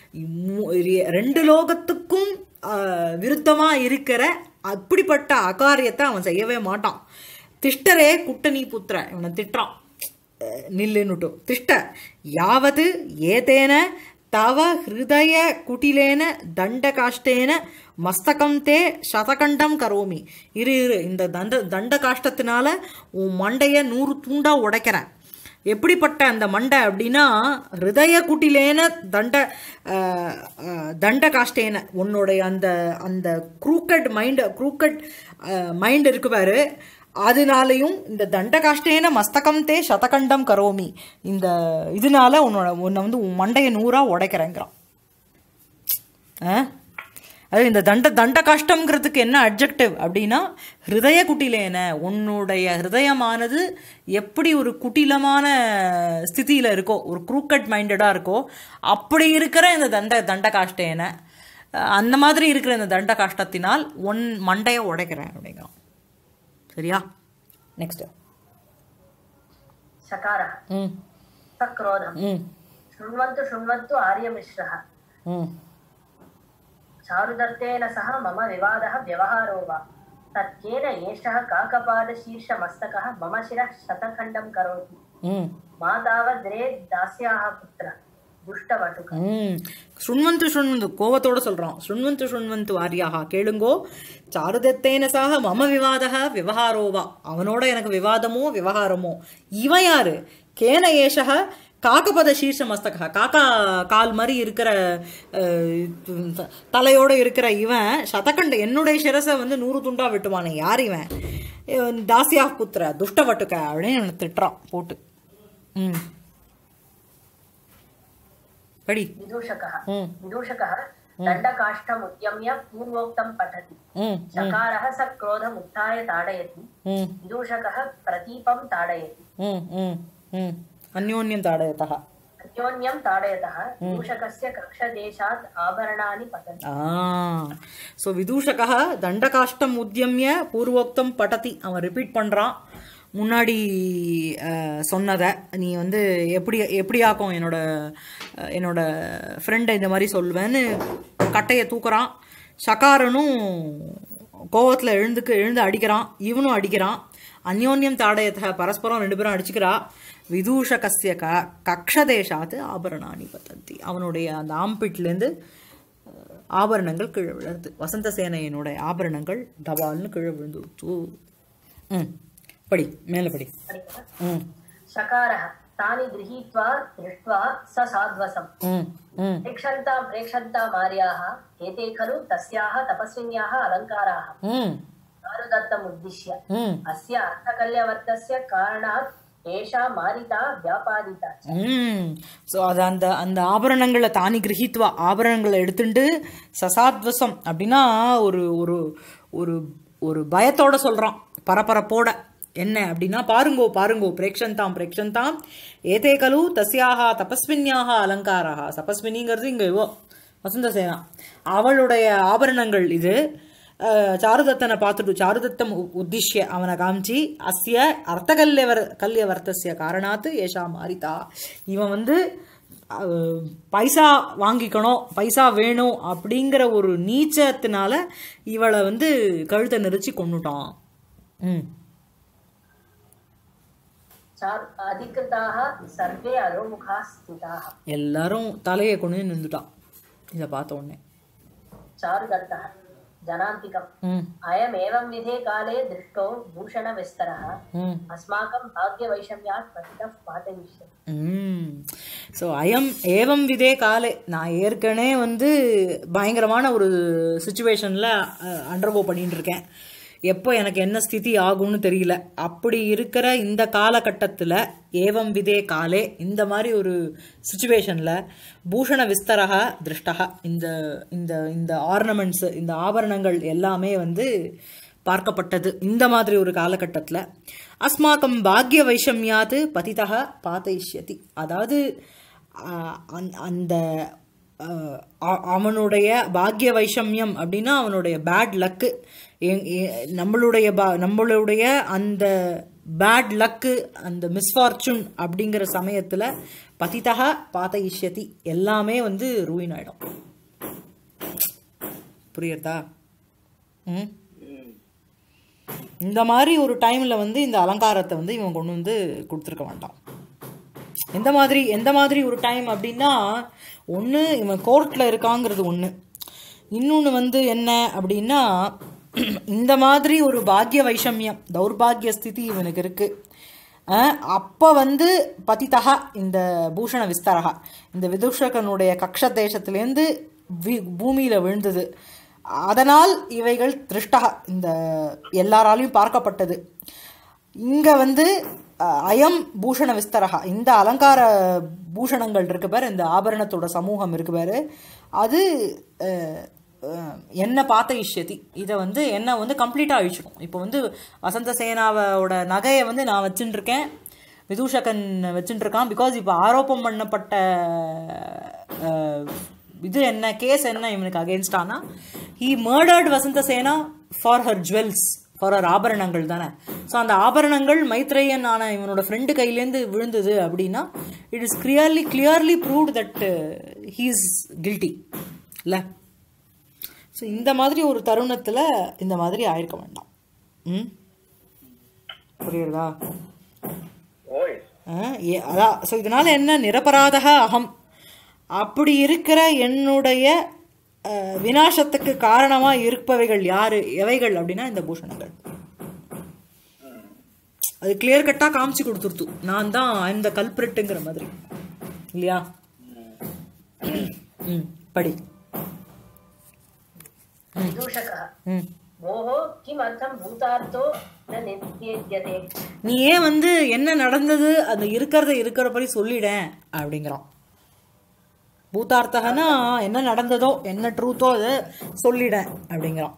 A: மு- ரெண்டு லோகத்துக்கும் ஆஹ், விருத்தமா இருக்கிற அப்படிப்பட்ட அகாரியத்தை அவன் செய்யவே மாட்டான் திஷ்டரே குட்டனி புத்திர இவனை திட்டுறான் அஹ், நில்லுன்னுட்டு திஷ்ட யாவது ஏதேன தவ ஹிருதய குட்டிலேன தண்டகாஷ்டேன மஸ்தகம் தே சதகண்டம் கரோமி இரு இரு இந்த தண்ட தண்ட காஷ்டத்தினால உன் மண்டைய நூறு துண்டா உடைக்கிறேன் எப்படிப்பட்ட அந்த மண்டை அப்படின்னா ஹிருதய குட்டிலேன தண்ட அஹ், அஹ், தண்ட காஷ்டேன உன்னுடைய அந்த அந்த குரூக்கட் மைண்ட் குரூக்கட் மைண்ட் இருக்கு பாரு அதனாலையும் இந்த தண்ட காஷ்டேன மஸ்தகம் தே சதகண்டம் கரோமி இந்த இதனால உன்னோட உன்னை வந்து உன் மண்டையை நூறா உடைக்கிறேங்கிறான் ஆ? அது இந்த தண்ட தண்ட கஷ்டம்ங்கிறதுக்கு என்ன அட்ஜெக்டிவ் அப்படின்னா ஹிருதய குட்டிலேன உன்னுடைய ஹிருதயமானது எப்படி ஒரு குட்டிலமான ஸ்திதியில் இருக்கோ ஒரு குரூக்கட் மைண்டடாக இருக்கோ அப்படி இருக்கிற இந்த தண்ட தண்ட காஷ்டேன அஹ், அந்த மாதிரி இருக்கிற இந்த தண்ட காஷ்டத்தினால் உன் மண்டையை உடைக்கிறேன் அப்படிங்கிறான் சரியா நெக்ஸ்ட்
B: शकारः
A: ம்
B: सक्रोधम्
A: ம்
B: शृण्वन्तु शृण्वन्तु आर्यमिश्रः
A: ம்
B: चारुदत्तेन सह मम विवादः व्यवहारो वा तत्केन एषः काकपादशीर्षमस्तकः मम शिरः शतखण्डं करोति
A: ம்
B: मा तावद्रे दास्याः पुत्र दुष्टवटुक
A: ம் சுண்வந்து சுண்வந்து கோவத்தோட சொல்றான் சுண்வந்து சுண்வந்து ஆரியாகா கேளுங்கோ சாருதத்தேன சாக மம விவாதக விவகாரோவா அவனோட எனக்கு விவாதமோ விவகாரமோ இவன் யாரு கேன ஏஷக காக்கபத சீர்ஷ மஸ்தக காக்கா கால் மாதிரி இருக்கிற அஹ், த- தலையோட இருக்கிற இவன் சதகண்ட என்னுடைய சிரசை வந்து நூறு துண்டா வெட்டுவானே யார் இவன் இவன் தாசியா புத்திர துஷ்டவட்டுக்க அப்படின்னு இவனை திட்டுறான் போட்டு ம் படி
B: विदूषकः
A: ம்
B: विदूषकः दण्डकाष्ठम् उद्यम्य पूर्वोक्तं पठति
A: ம்
B: चकारः स क्रोधम् उत्थाय ताडयति
A: ம்
B: विदूषकः प्रदीपं ताडयति
A: ம் ம் ம் அந்யோன்யம் தாடயத்தः
B: अन्योन्यं ताडयतः विदूषकस्य कक्षदेशात् आभरणानि पतन्ति
A: ஸோ விதூஷகா தண்டகாஷ்டம் உத்தியமிய பூர்வோக்தம் படதி அவன் ரிப்பீட் பண்ணுறான் முன்னாடி அஹ், சொன்னதை நீ வந்து எப்படி எப்படியாக்கும் என்னோட அஹ், என்னோட ஃப்ரெண்டை இந்த மாதிரி சொல்லுவேன்னு கட்டையை தூக்குறான் சகாரனும் கோவத்தில் எழுந்துக்கு எழுந்து அடிக்கிறான் இவனும் அடிக்கிறான் அந்யோன்யம் தாடயத்தை பரஸ்பரம் ரெண்டு பேரும் அடிச்சுக்கிறா விதூஷகஸ்ய க கக்ஷதேஷாத்து ஆபரணானி பத்தந்தி அவனுடைய அந்த ஆம்பிட்லேருந்து ஆபரணங்கள் கீழே விழுது வசந்த சேனையனுடைய ஆபரணங்கள் டபால்னு கீழே விழுந்துடுச்சு ம் படி மேலே படி ம்
B: शकारः तानि गृहीत्वा दृष्ट्वा स साध्वसम्
A: ம் ம்
B: प्रेक्षन्ता प्रेक्षन्ता मार्याः एते खलु तस्याः तपस्विन्याः अलङ्काराः
A: ம்
B: दारुदत्तम् उद्दिश्य
A: ம்
B: अस्य अर्थकल्यवर्तस्य कारणात् एषा मारिता व्यापादिता च।
A: ம் ஸோ அது அந்த அந்த ஆபரணங்களை தானி கிரகித்வா ஆபரணங்களை எடுத்துட்டு சசாத்வசம் அப்படின்னா ஒரு ஒரு ஒரு ஒரு பயத்தோட சொல்கிறான் பரபரப்போட என்ன அப்படின்னா பாருங்கோ பாருங்கோ பிரேக்ஷந்தாம் பிரேக்ஷந்தாம் ஏதே கலு தஸ்யாக தபஸ்வின்யாக அலங்காராக தபஸ்வினிங்கிறது இங்கே இவோ வசந்தசேனா அவளுடைய ஆபரணங்கள் இது அஹ், சாருதத்தனை பார்த்துட்டு சாருதத்தம் உ- உத்திஷ்ய அவனை காமிச்சு அஸ்ய அர்த்தகல்யவர் கல்யவர்த்தசிய காரணாத்து ஏஷா மாரிதா இவன் வந்து அஹ், பைசா வாங்கிக்கணும் பைசா வேணும் அப்படிங்கிற ஒரு நீச்சத்தினால இவளை வந்து கழுத்தை நெரிச்சு கொன்னுட்டான் ம்
B: चारु अधिकृताः सर्वे अधोमुखाः स्थिताः
A: எல்லாரும் தலையை கொண்டு நின்றுட்டான் இதை பார்த்த உடனே
B: चारुदत्तः जनान्तिकम्
A: ம்
B: अयमेवं विधे काले दृष्टो भूषणविस्तरः
A: ம்
B: अस्माकं भाग्यवैषम्यात् पतितः पातयिष्यति
A: ம் ஸோ அயம் ஏவம் விதே காலே நான் ஏற்கனவே வந்து பயங்கரமான ஒரு சுச்சுவேஷனில் அண்டர்கோ பண்ணிட்டு இருக்கேன் எப்போ எனக்கு என்ன ஸ்திதி ஆகும்னு தெரியல அப்படி இருக்கிற இந்த காலகட்டத்தில் ஏவம் விதே காலே இந்த மாதிரி ஒரு சுச்சுவேஷனில் பூஷண விஸ்தரக திருஷ்டக இந்த இந்த இந்த ஆர்னமெண்ட்ஸு இந்த ஆபரணங்கள் எல்லாமே வந்து பார்க்கப்பட்டது இந்த மாதிரி ஒரு காலகட்டத்தில் அஸ்மாக்கம் பாக்ய வைஷமியாது பதிதக பாதைஷ்யதி அதாவது ஆஹ், அந்த- அந்த ஆஹ், அ- அவனுடைய பாக்ய வைஷமியம் அப்படின்னா அவனுடைய பேட் லக்கு நம்மளுடைய பா நம்மளுடைய அந்த பேட் லக்கு அந்த மிஸ்ஃபார்ச்சூன் அப்படிங்கிற சமயத்தில் பதிதக பாதைஷ்யதி எல்லாமே வந்து ரூயின் ஆயிடும் புரியுறதா ம் இந்த மாதிரி ஒரு டைமில் வந்து இந்த அலங்காரத்தை வந்து இவன் கொண்டு வந்து கொடுத்துருக்க வேண்டாம் எந்த மாதிரி எந்த மாதிரி ஒரு டைம் அப்படின்னா ஒன்று இவன் கோர்ட்டில் இருக்காங்கிறது ஒன்று இன்னொன்று வந்து என்ன அப்படின்னா இந்த மாதிரி ஒரு பாக்ய வைஷமியம் தௌர்பாகிய ஸ்திதி இவனுக்கு இருக்கு அஹ், அப்போ வந்து பதிதகா இந்த பூஷண விஸ்தரகா இந்த விதுஷகனுடைய கக்ஷ தேசத்திலேருந்து வி பூமியில் விழுந்தது அதனால் இவைகள் திருஷ்டகா இந்த எல்லாராலையும் பார்க்கப்பட்டது இங்க வந்து அஹ், அயம் பூஷண விஸ்தரகா இந்த அலங்கார பூஷணங்கள் இருக்கு பாரு இந்த ஆபரணத்தோட சமூகம் இருக்கு பாரு அது அஹ், அஹ், என்ன பார்த்த இஷ்யதி இதை வந்து என்ன வந்து கம்ப்ளீட்டாக அழிச்சிடும் இப்போ வந்து வசந்த சேனாவோட நகையை வந்து நான் வச்சுட்டு இருக்கேன் விதூஷகன் வச்சுட்டு இருக்கான் பிகாஸ் இப்போ ஆரோப்பம் பண்ணப்பட்ட அஹ், இது என்ன கேஸ் என்ன இவனுக்கு அகேன்ஸ்டானா he murdered Vasantasena for her jewels for her ஆபரணங்கள் தானே ஸோ அந்த ஆபரணங்கள் மைத்ரேயன் ஆன இவனோட ஃப்ரெண்டு கையிலேருந்து விழுந்தது அப்படின்னா it is clearly clearly proved that he is guilty இல்லை ஸோ இந்த மாதிரி ஒரு தருணத்தில் இந்த மாதிரி ஆயிருக்க வேண்டாம் ம் புரியுறதா
C: ஓய்
A: அஹ் ஏ- அதான் ஸோ இதனால என்ன நிரபராதக அகம் அப்படி இருக்கிற என்னுடைய அஹ், விநாசத்துக்கு காரணமா இருப்பவைகள் யாரு எவைகள் அப்படின்னா இந்த பூஷணங்கள் அது கிளியர் கட்டா காமிச்சு கொடுத்துருத்து நான் தான் இந்த கல்பிரட்டுங்கிற மாதிரி இல்லையா ம் படி
B: विदूषकः
A: ம்
B: भोः किमर्थं भूतार्थो न नित्यज्यते
A: நீ ஏன் வந்து என்ன நடந்தது அது இருக்கிறத இருக்கிறபடி சொல்லிடேன் அப்படிங்கிறான் பூதார்த்தகனா என்ன நடந்ததோ என்ன ட்ரூத்தோ அதை சொல்லிடேன் அப்படிங்கிறான்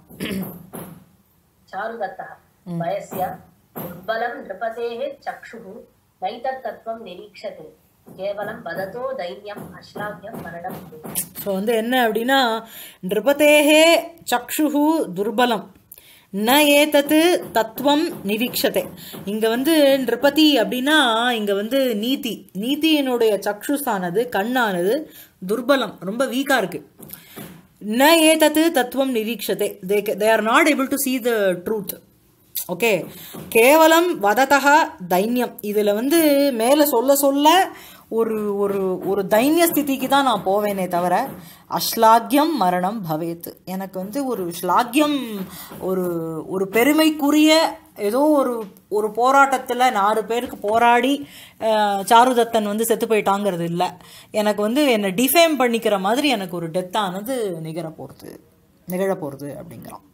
B: चारुदत्तः वयस्य दुर्बलं नृपतेः चक्षुः नैतत्तत्त्वं निरीक्षते केवलं वदतो दैन्यम् अश्लाघ्यं मरणं भवेत्
A: ஸோ வந்து என்ன அப்படின்னா நிருபதேகே சக்ஷுஹு துர்பலம் ந ஏதத்து தத்துவம் நிரீக்ஷதே இங்க வந்து நிருபதி அப்படின்னா இங்க வந்து நீதி நீதியினுடைய சக்ஷுஸானது கண்ணானது துர்பலம் ரொம்ப வீக்கா இருக்கு ந ஏதத்து தத்துவம் நிரீக்ஷதே தே they are not able to see the truth okay கேவலம் வததா தைன்யம் இதில் வந்து மேலே சொல்ல சொல்ல ஒரு ஒரு ஒரு தைன்ய ஸ்திதிக்கு தான் நான் போவேனே தவிர அஸ்லாக்கியம் மரணம் பவேத் எனக்கு வந்து ஒரு ஸ்லாக்கியம் ஒரு ஒரு பெருமைக்குரிய ஏதோ ஒரு ஒரு போராட்டத்தில் நாலு பேருக்கு போராடி அஹ், சாருதத்தன் வந்து செத்து போயிட்டாங்கிறது இல்லை எனக்கு வந்து என்னை டிஃபேம் பண்ணிக்கிற மாதிரி எனக்கு ஒரு டெத்தானது நிகர போகிறது நிகழ போகிறது அப்படிங்கிறான்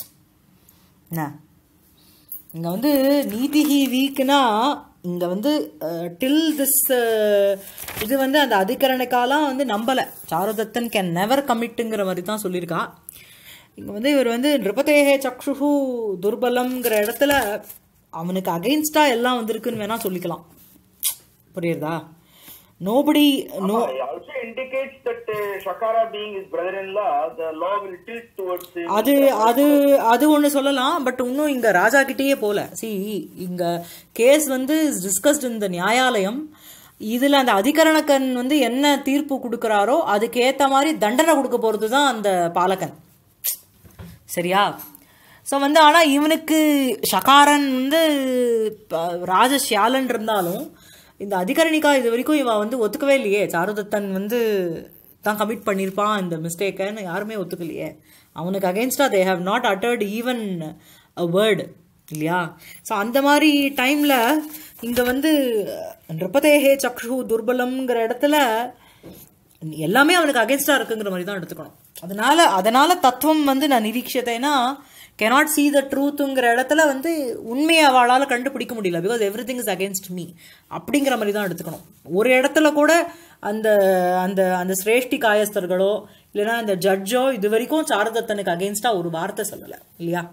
A: என்ன இங்கே வந்து நீதிஹி வீக்னா இங்கே வந்து டில் திஸ் இது வந்து அந்த அதிகரணுக்காலாம் வந்து நம்பலை சாருதத்தன் கேன் நெவர் கமிட்டுங்கிற மாதிரி தான் சொல்லியிருக்கா இங்கே வந்து இவர் வந்து நிருபதேகே சக்ஷுஹு துர்பலம்ங்கிற இடத்துல அவனுக்கு அகைன்ஸ்டாக எல்லாம் வந்திருக்குன்னு வேணால் சொல்லிக்கலாம் புரியுறதா nobody no
C: It also indicates that uh, Shakara being his brother-in-law, the law will tilt towards him.
A: அது அது அது ஒன்று சொல்லலாம் பட் இன்னும் இங்கே ராஜா கிட்டேயே போல சி இங்கே கேஸ் வந்து டிஸ்கஸ்ட் இந்த நியாயாலயம் இதில் அந்த அதிகரணக்கன் வந்து என்ன தீர்ப்பு கொடுக்குறாரோ அதுக்கேற்ற மாதிரி தண்டனை கொடுக்க போகிறது தான் அந்த பாலகன் சரியா ஸோ வந்து ஆனால் இவனுக்கு ஷகாரன் வந்து ப- ராஜஷ்யாலன் இருந்தாலும் இந்த அதிகரணிக்கா இது வரைக்கும் இவன் வந்து ஒத்துக்கவே இல்லையே சாருதத்தன் வந்து தான் கமிட் பண்ணியிருப்பான் இந்த மிஸ்டேக்கன்னு யாருமே ஒத்துக்கலையே அவனுக்கு அகேன்ஸ்டாக they have not uttered even a word இல்லையா ஸோ அந்த மாதிரி டைமில் இங்கே வந்து நிருபதேகே சக்ஷு துர்பலம்ங்கிற இடத்துல எல்லாமே அவனுக்கு அகேன்ஸ்டா இருக்குங்கிற மாதிரி தான் எடுத்துக்கணும் அதனால அதனால தத்துவம் வந்து நான் நிரீட்சத்தைனா cannot see த ட்ரூத்துங்கிற இடத்துல வந்து உண்மையை அவளால் கண்டுபிடிக்க முடியல because everything is against me அப்படிங்கிற மாதிரி தான் எடுத்துக்கணும் ஒரு இடத்துல கூட அந்த அந்த அந்த சிரேஷ்டி காயஸ்தர்களோ இல்லைன்னா அந்த ஜட்ஜோ இது வரைக்கும் சாரதத்தனுக்கு அகேன்ஸ்டா ஒரு வார்த்தை சொல்லலை இல்லையா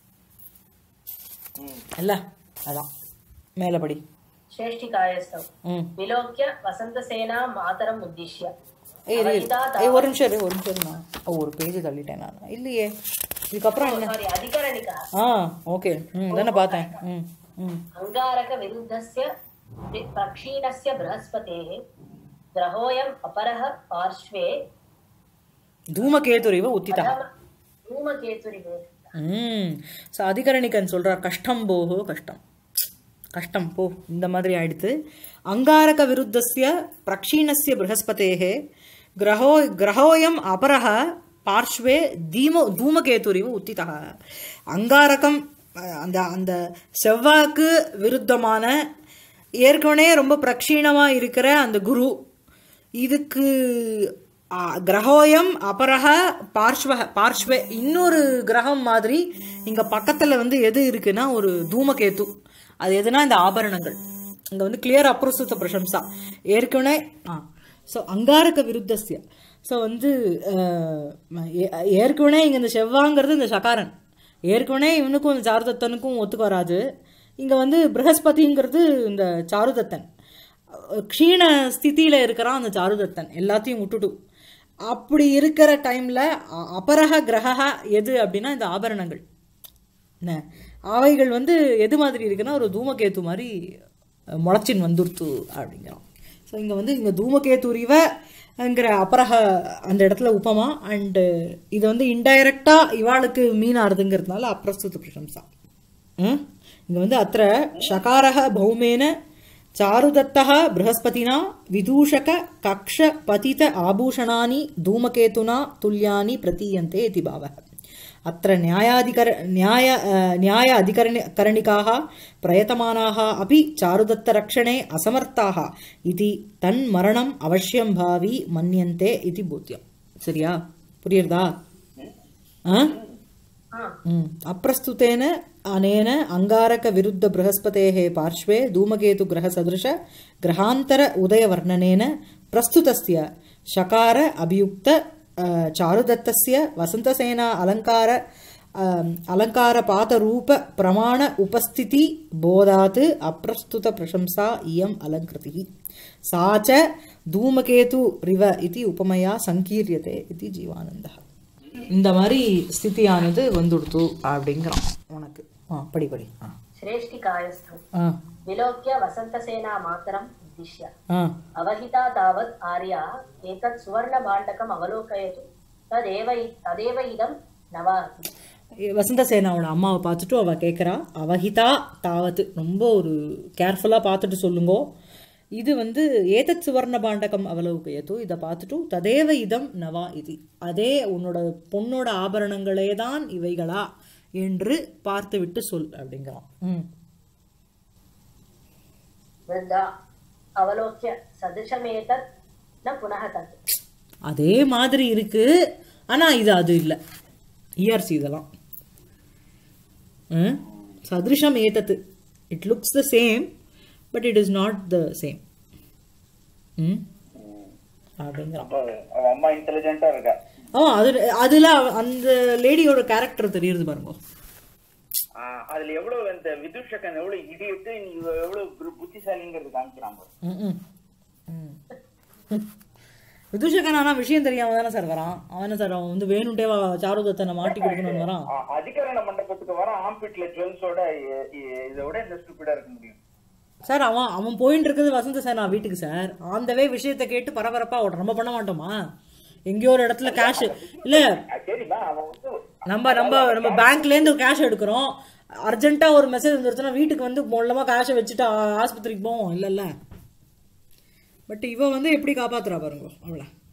A: இல்ல அதான் மேலபடி
B: श्रेष्ठिकायस्थौ
A: ம்
B: विलोक्य वसन्तसेनां मातरम् उद्दिश्य
A: ஏய் இரு, இரு. ஏய், ஒரு நிமிஷம் இரு, ஒரு நிமிஷம் இரு நான் ஓ, ஒரு பேஜ் தள்ளிட்டேன் நான் இல்லையே இதுக்கப்புறம் என்ன
B: सारी अधिकरणिका
A: ஆ ஓகே ம் தானே பார்த்தேன் ம் ம்
B: अङ्गारकविरुद्धस्य प्र- प्रक्षीणस्य बृहस्पतेः ग्रहोऽयम् अपरः पार्श्वे
A: தூமகேதுரிவ உத்திதா
B: धूमकेतुरिव
A: ம் ஸோ அதிகரணிக்கன் சொல்றார் கஷ்டம் போகோ கஷ்டம் கஷ்டம் போ இந்த மாதிரி ஆயிடுத்து அங்காரக விருத்தஸ்ய பிரக்ஷீணஸ்ய ப்ரஹஸ்பதேः கிரகோ கிரகோயம் அபரஹ பார்ஷ்வே தீம தூமகேதுரிவு உத்திதா அங்காரகம் அஹ், அந்த அந்த செவ்வாய்க்கு விருத்தமான ஏற்கனவே ரொம்ப பிரக்ஷீணமாக இருக்கிற அந்த குரு இதுக்கு ஆ, கிரகோயம் அபரக பார்ஷ்வ பார்ஷ்வே இன்னொரு கிரகம் மாதிரி இங்க பக்கத்துல வந்து எது இருக்குன்னா ஒரு தூமகேது அது எதுனா இந்த ஆபரணங்கள் இங்க வந்து கிளியர் அப்ரோசுத்த பிரசம்சா ஏற்கனவே ஆ ஸோ அங்காரக விருத்தஸ்ய ஸோ வந்து அஹ், ஏ- ஏற்கனவே இங்க இந்த செவ்வாங்கிறது இந்த சகாரன் ஏற்கனவே இவனுக்கும் இந்த சாருதத்தனுக்கும் ஒத்துக்கு வராது இங்க வந்து ப்ரஹஸ்பதிங்கிறது இந்த சாருதத்தன் க்ஷீண ஸ்திதியில இருக்கிறான் அந்த சாருதத்தன் எல்லாத்தையும் விட்டுட்டு அப்படி இருக்கிற டைம்ல அ- அபரக கிரக எது அப்படின்னா இந்த ஆபரணங்கள் என்ன அவைகள் வந்து எது மாதிரி இருக்குன்னா ஒரு தூமகேத்து மாதிரி அஹ், முளைச்சின் வந்துருத்து அப்படிங்கிறான் ஸோ இங்கே வந்து இங்கே தூமகேத்துரிவங்கிற அபரக அந்த இடத்துல உபமா அண்டு இது வந்து இன்டைரக்டாக இவாளுக்கு மீனாருதுங்கிறதுனால அப்பிரஸ்துத பிரசம்சா ம்? இங்க வந்து அத்த ஷகாரः பௌமேன चारुदत्तः बृहस्पतिना विदूषक कक्ष पतित आभूषणानि धूमकेतुना तुल्यानि प्रतीयन्ते इति भावः अत्र न्यायाधिकर न्याय अ, न्याय अधिकरण करणिकाः प्रयतमानाः अपि चारुदत्तरक्षणे असमर्थाः इति तन्मरणम् अवश्यं भावी मन्यन्ते इति बोध्यम् சரியா புரியுறதா ஆ ம். अप्रस्तुतेन अनेन अङ्गारकविरुद्धबृहस्पतेः पार्श्वे धूमकेतुग्रहसदृश ग्रहान्तर उदयवर्णनेन प्रस्तुतस्य ஷகார அபியுக்த அஹ், சாருதத்தஸ்ய வசந்தசேனா அலங்கார அஹ், அலங்கார பாதரூப பிரமாண உபஸ்திதி போதாத் அப்பிரஸ்துத பிரசம்சா இயம் அலங்கிருதி சா ச தூமகேது ரிவ இது உபமையா சங்கீரியதே இது ஜீவானந்தா இந்த மாதிரி ஸ்திதியானது வந்துடுத்து அப்படிங்கிறான் உனக்கு ஆ படி படி ஆ
B: श्रेष्ठिकायस्थम्
A: ஆ
B: विलोक्य वसन्तसेना मातरम् उद्दिश्य
A: ஆ
B: अवहिता तावत् आर्या एतत् सुवर्णभाण्डकम् अवलोकयतु तदेव इ- तदेव इदं नवाति
A: வசந்த சேனாவோட அம்மாவை பார்த்துட்டு அவ கேட்குறா அவஹிதா தாவத்து ரொம்ப ஒரு கேர்ஃபுல்லாக பார்த்துட்டு சொல்லுங்கோ இது வந்து ஏதத் சுவர்ண பாண்டகம் அவலோகயத்து இதை பார்த்துட்டு ததேவ இதம் நவா இது அதே உன்னோட பொண்ணோட ஆபரணங்களே தான் இவைகளா என்று பார்த்து விட்டு சொல் அப்படிங்கிறான் ம்
B: वृन्दा अवलोक्य सदृशमेतत् न पुनः तत्
A: அதே மாதிரி இருக்கு ஆனா இது அது இல்லை இஆர்சி இதெல்லாம் ம்? சதிருஷம் ஏதத்து it looks the same but it is not the same ம் அப்படிங்கிறான்
C: அப்ப அவ அம்மா இன்டெலிஜென்ட்டா இருக்கா
A: ஆ அது அதுல அவ- அந்த லேடியோட கேரக்டர் தெரியுது பாருங்க
C: ஆஹ் அதுல எவ்வளவு இந்த விதுஷகன் எவ்வளவு இடியட்டு நீ எவ்வளவு பு- புத்திசாலிங்கிறது காமிக்கிறாங்க
A: ம், ம். ம். விதுஷகன் ஆனா விஷயம் தெரியாம தானே சார் வரான் அவன சார் அவன் வந்து வேணும்ட்டே வா சாருதத்தனை மாட்டி கொடுக்கணும்னு வரான்
C: அ- அதிகரண மண்டபத்துக்கு வர ஆம்பிட்ல ஜுவல்ஸோட இதை விட இந்த ஸ்டூபிடா இருக்க முடியும்
A: சார் அவன் அவன் போயிட்டு இருக்குது வசந்த சார் நான் வீட்டுக்கு சார் ஆந்தவே விஷயத்தை கேட்டு பரபரப்பா ஓட நம்ம பண்ண மாட்டோமா எங்கேயோ ஒரு இடத்துல கேஷ் இல்ல
C: அஹ் சரிம்மா அவன் வந்து
A: நம்ம நம்ம நம்ம பேங்க்ல இருந்து கேஷ் எடுக்கிறோம் அர்ஜென்ட்டா ஒரு மெசேஜ் வந்துருச்சுன்னா வீட்டுக்கு வந்து மூலமா கேஷை வச்சுட்டு ஆ- ஆஸ்பத்திரிக்கு போவோம் இல்லல்ல பட் இவ வந்து எப்படி காப்பாத்துறா பாருங்க அவளை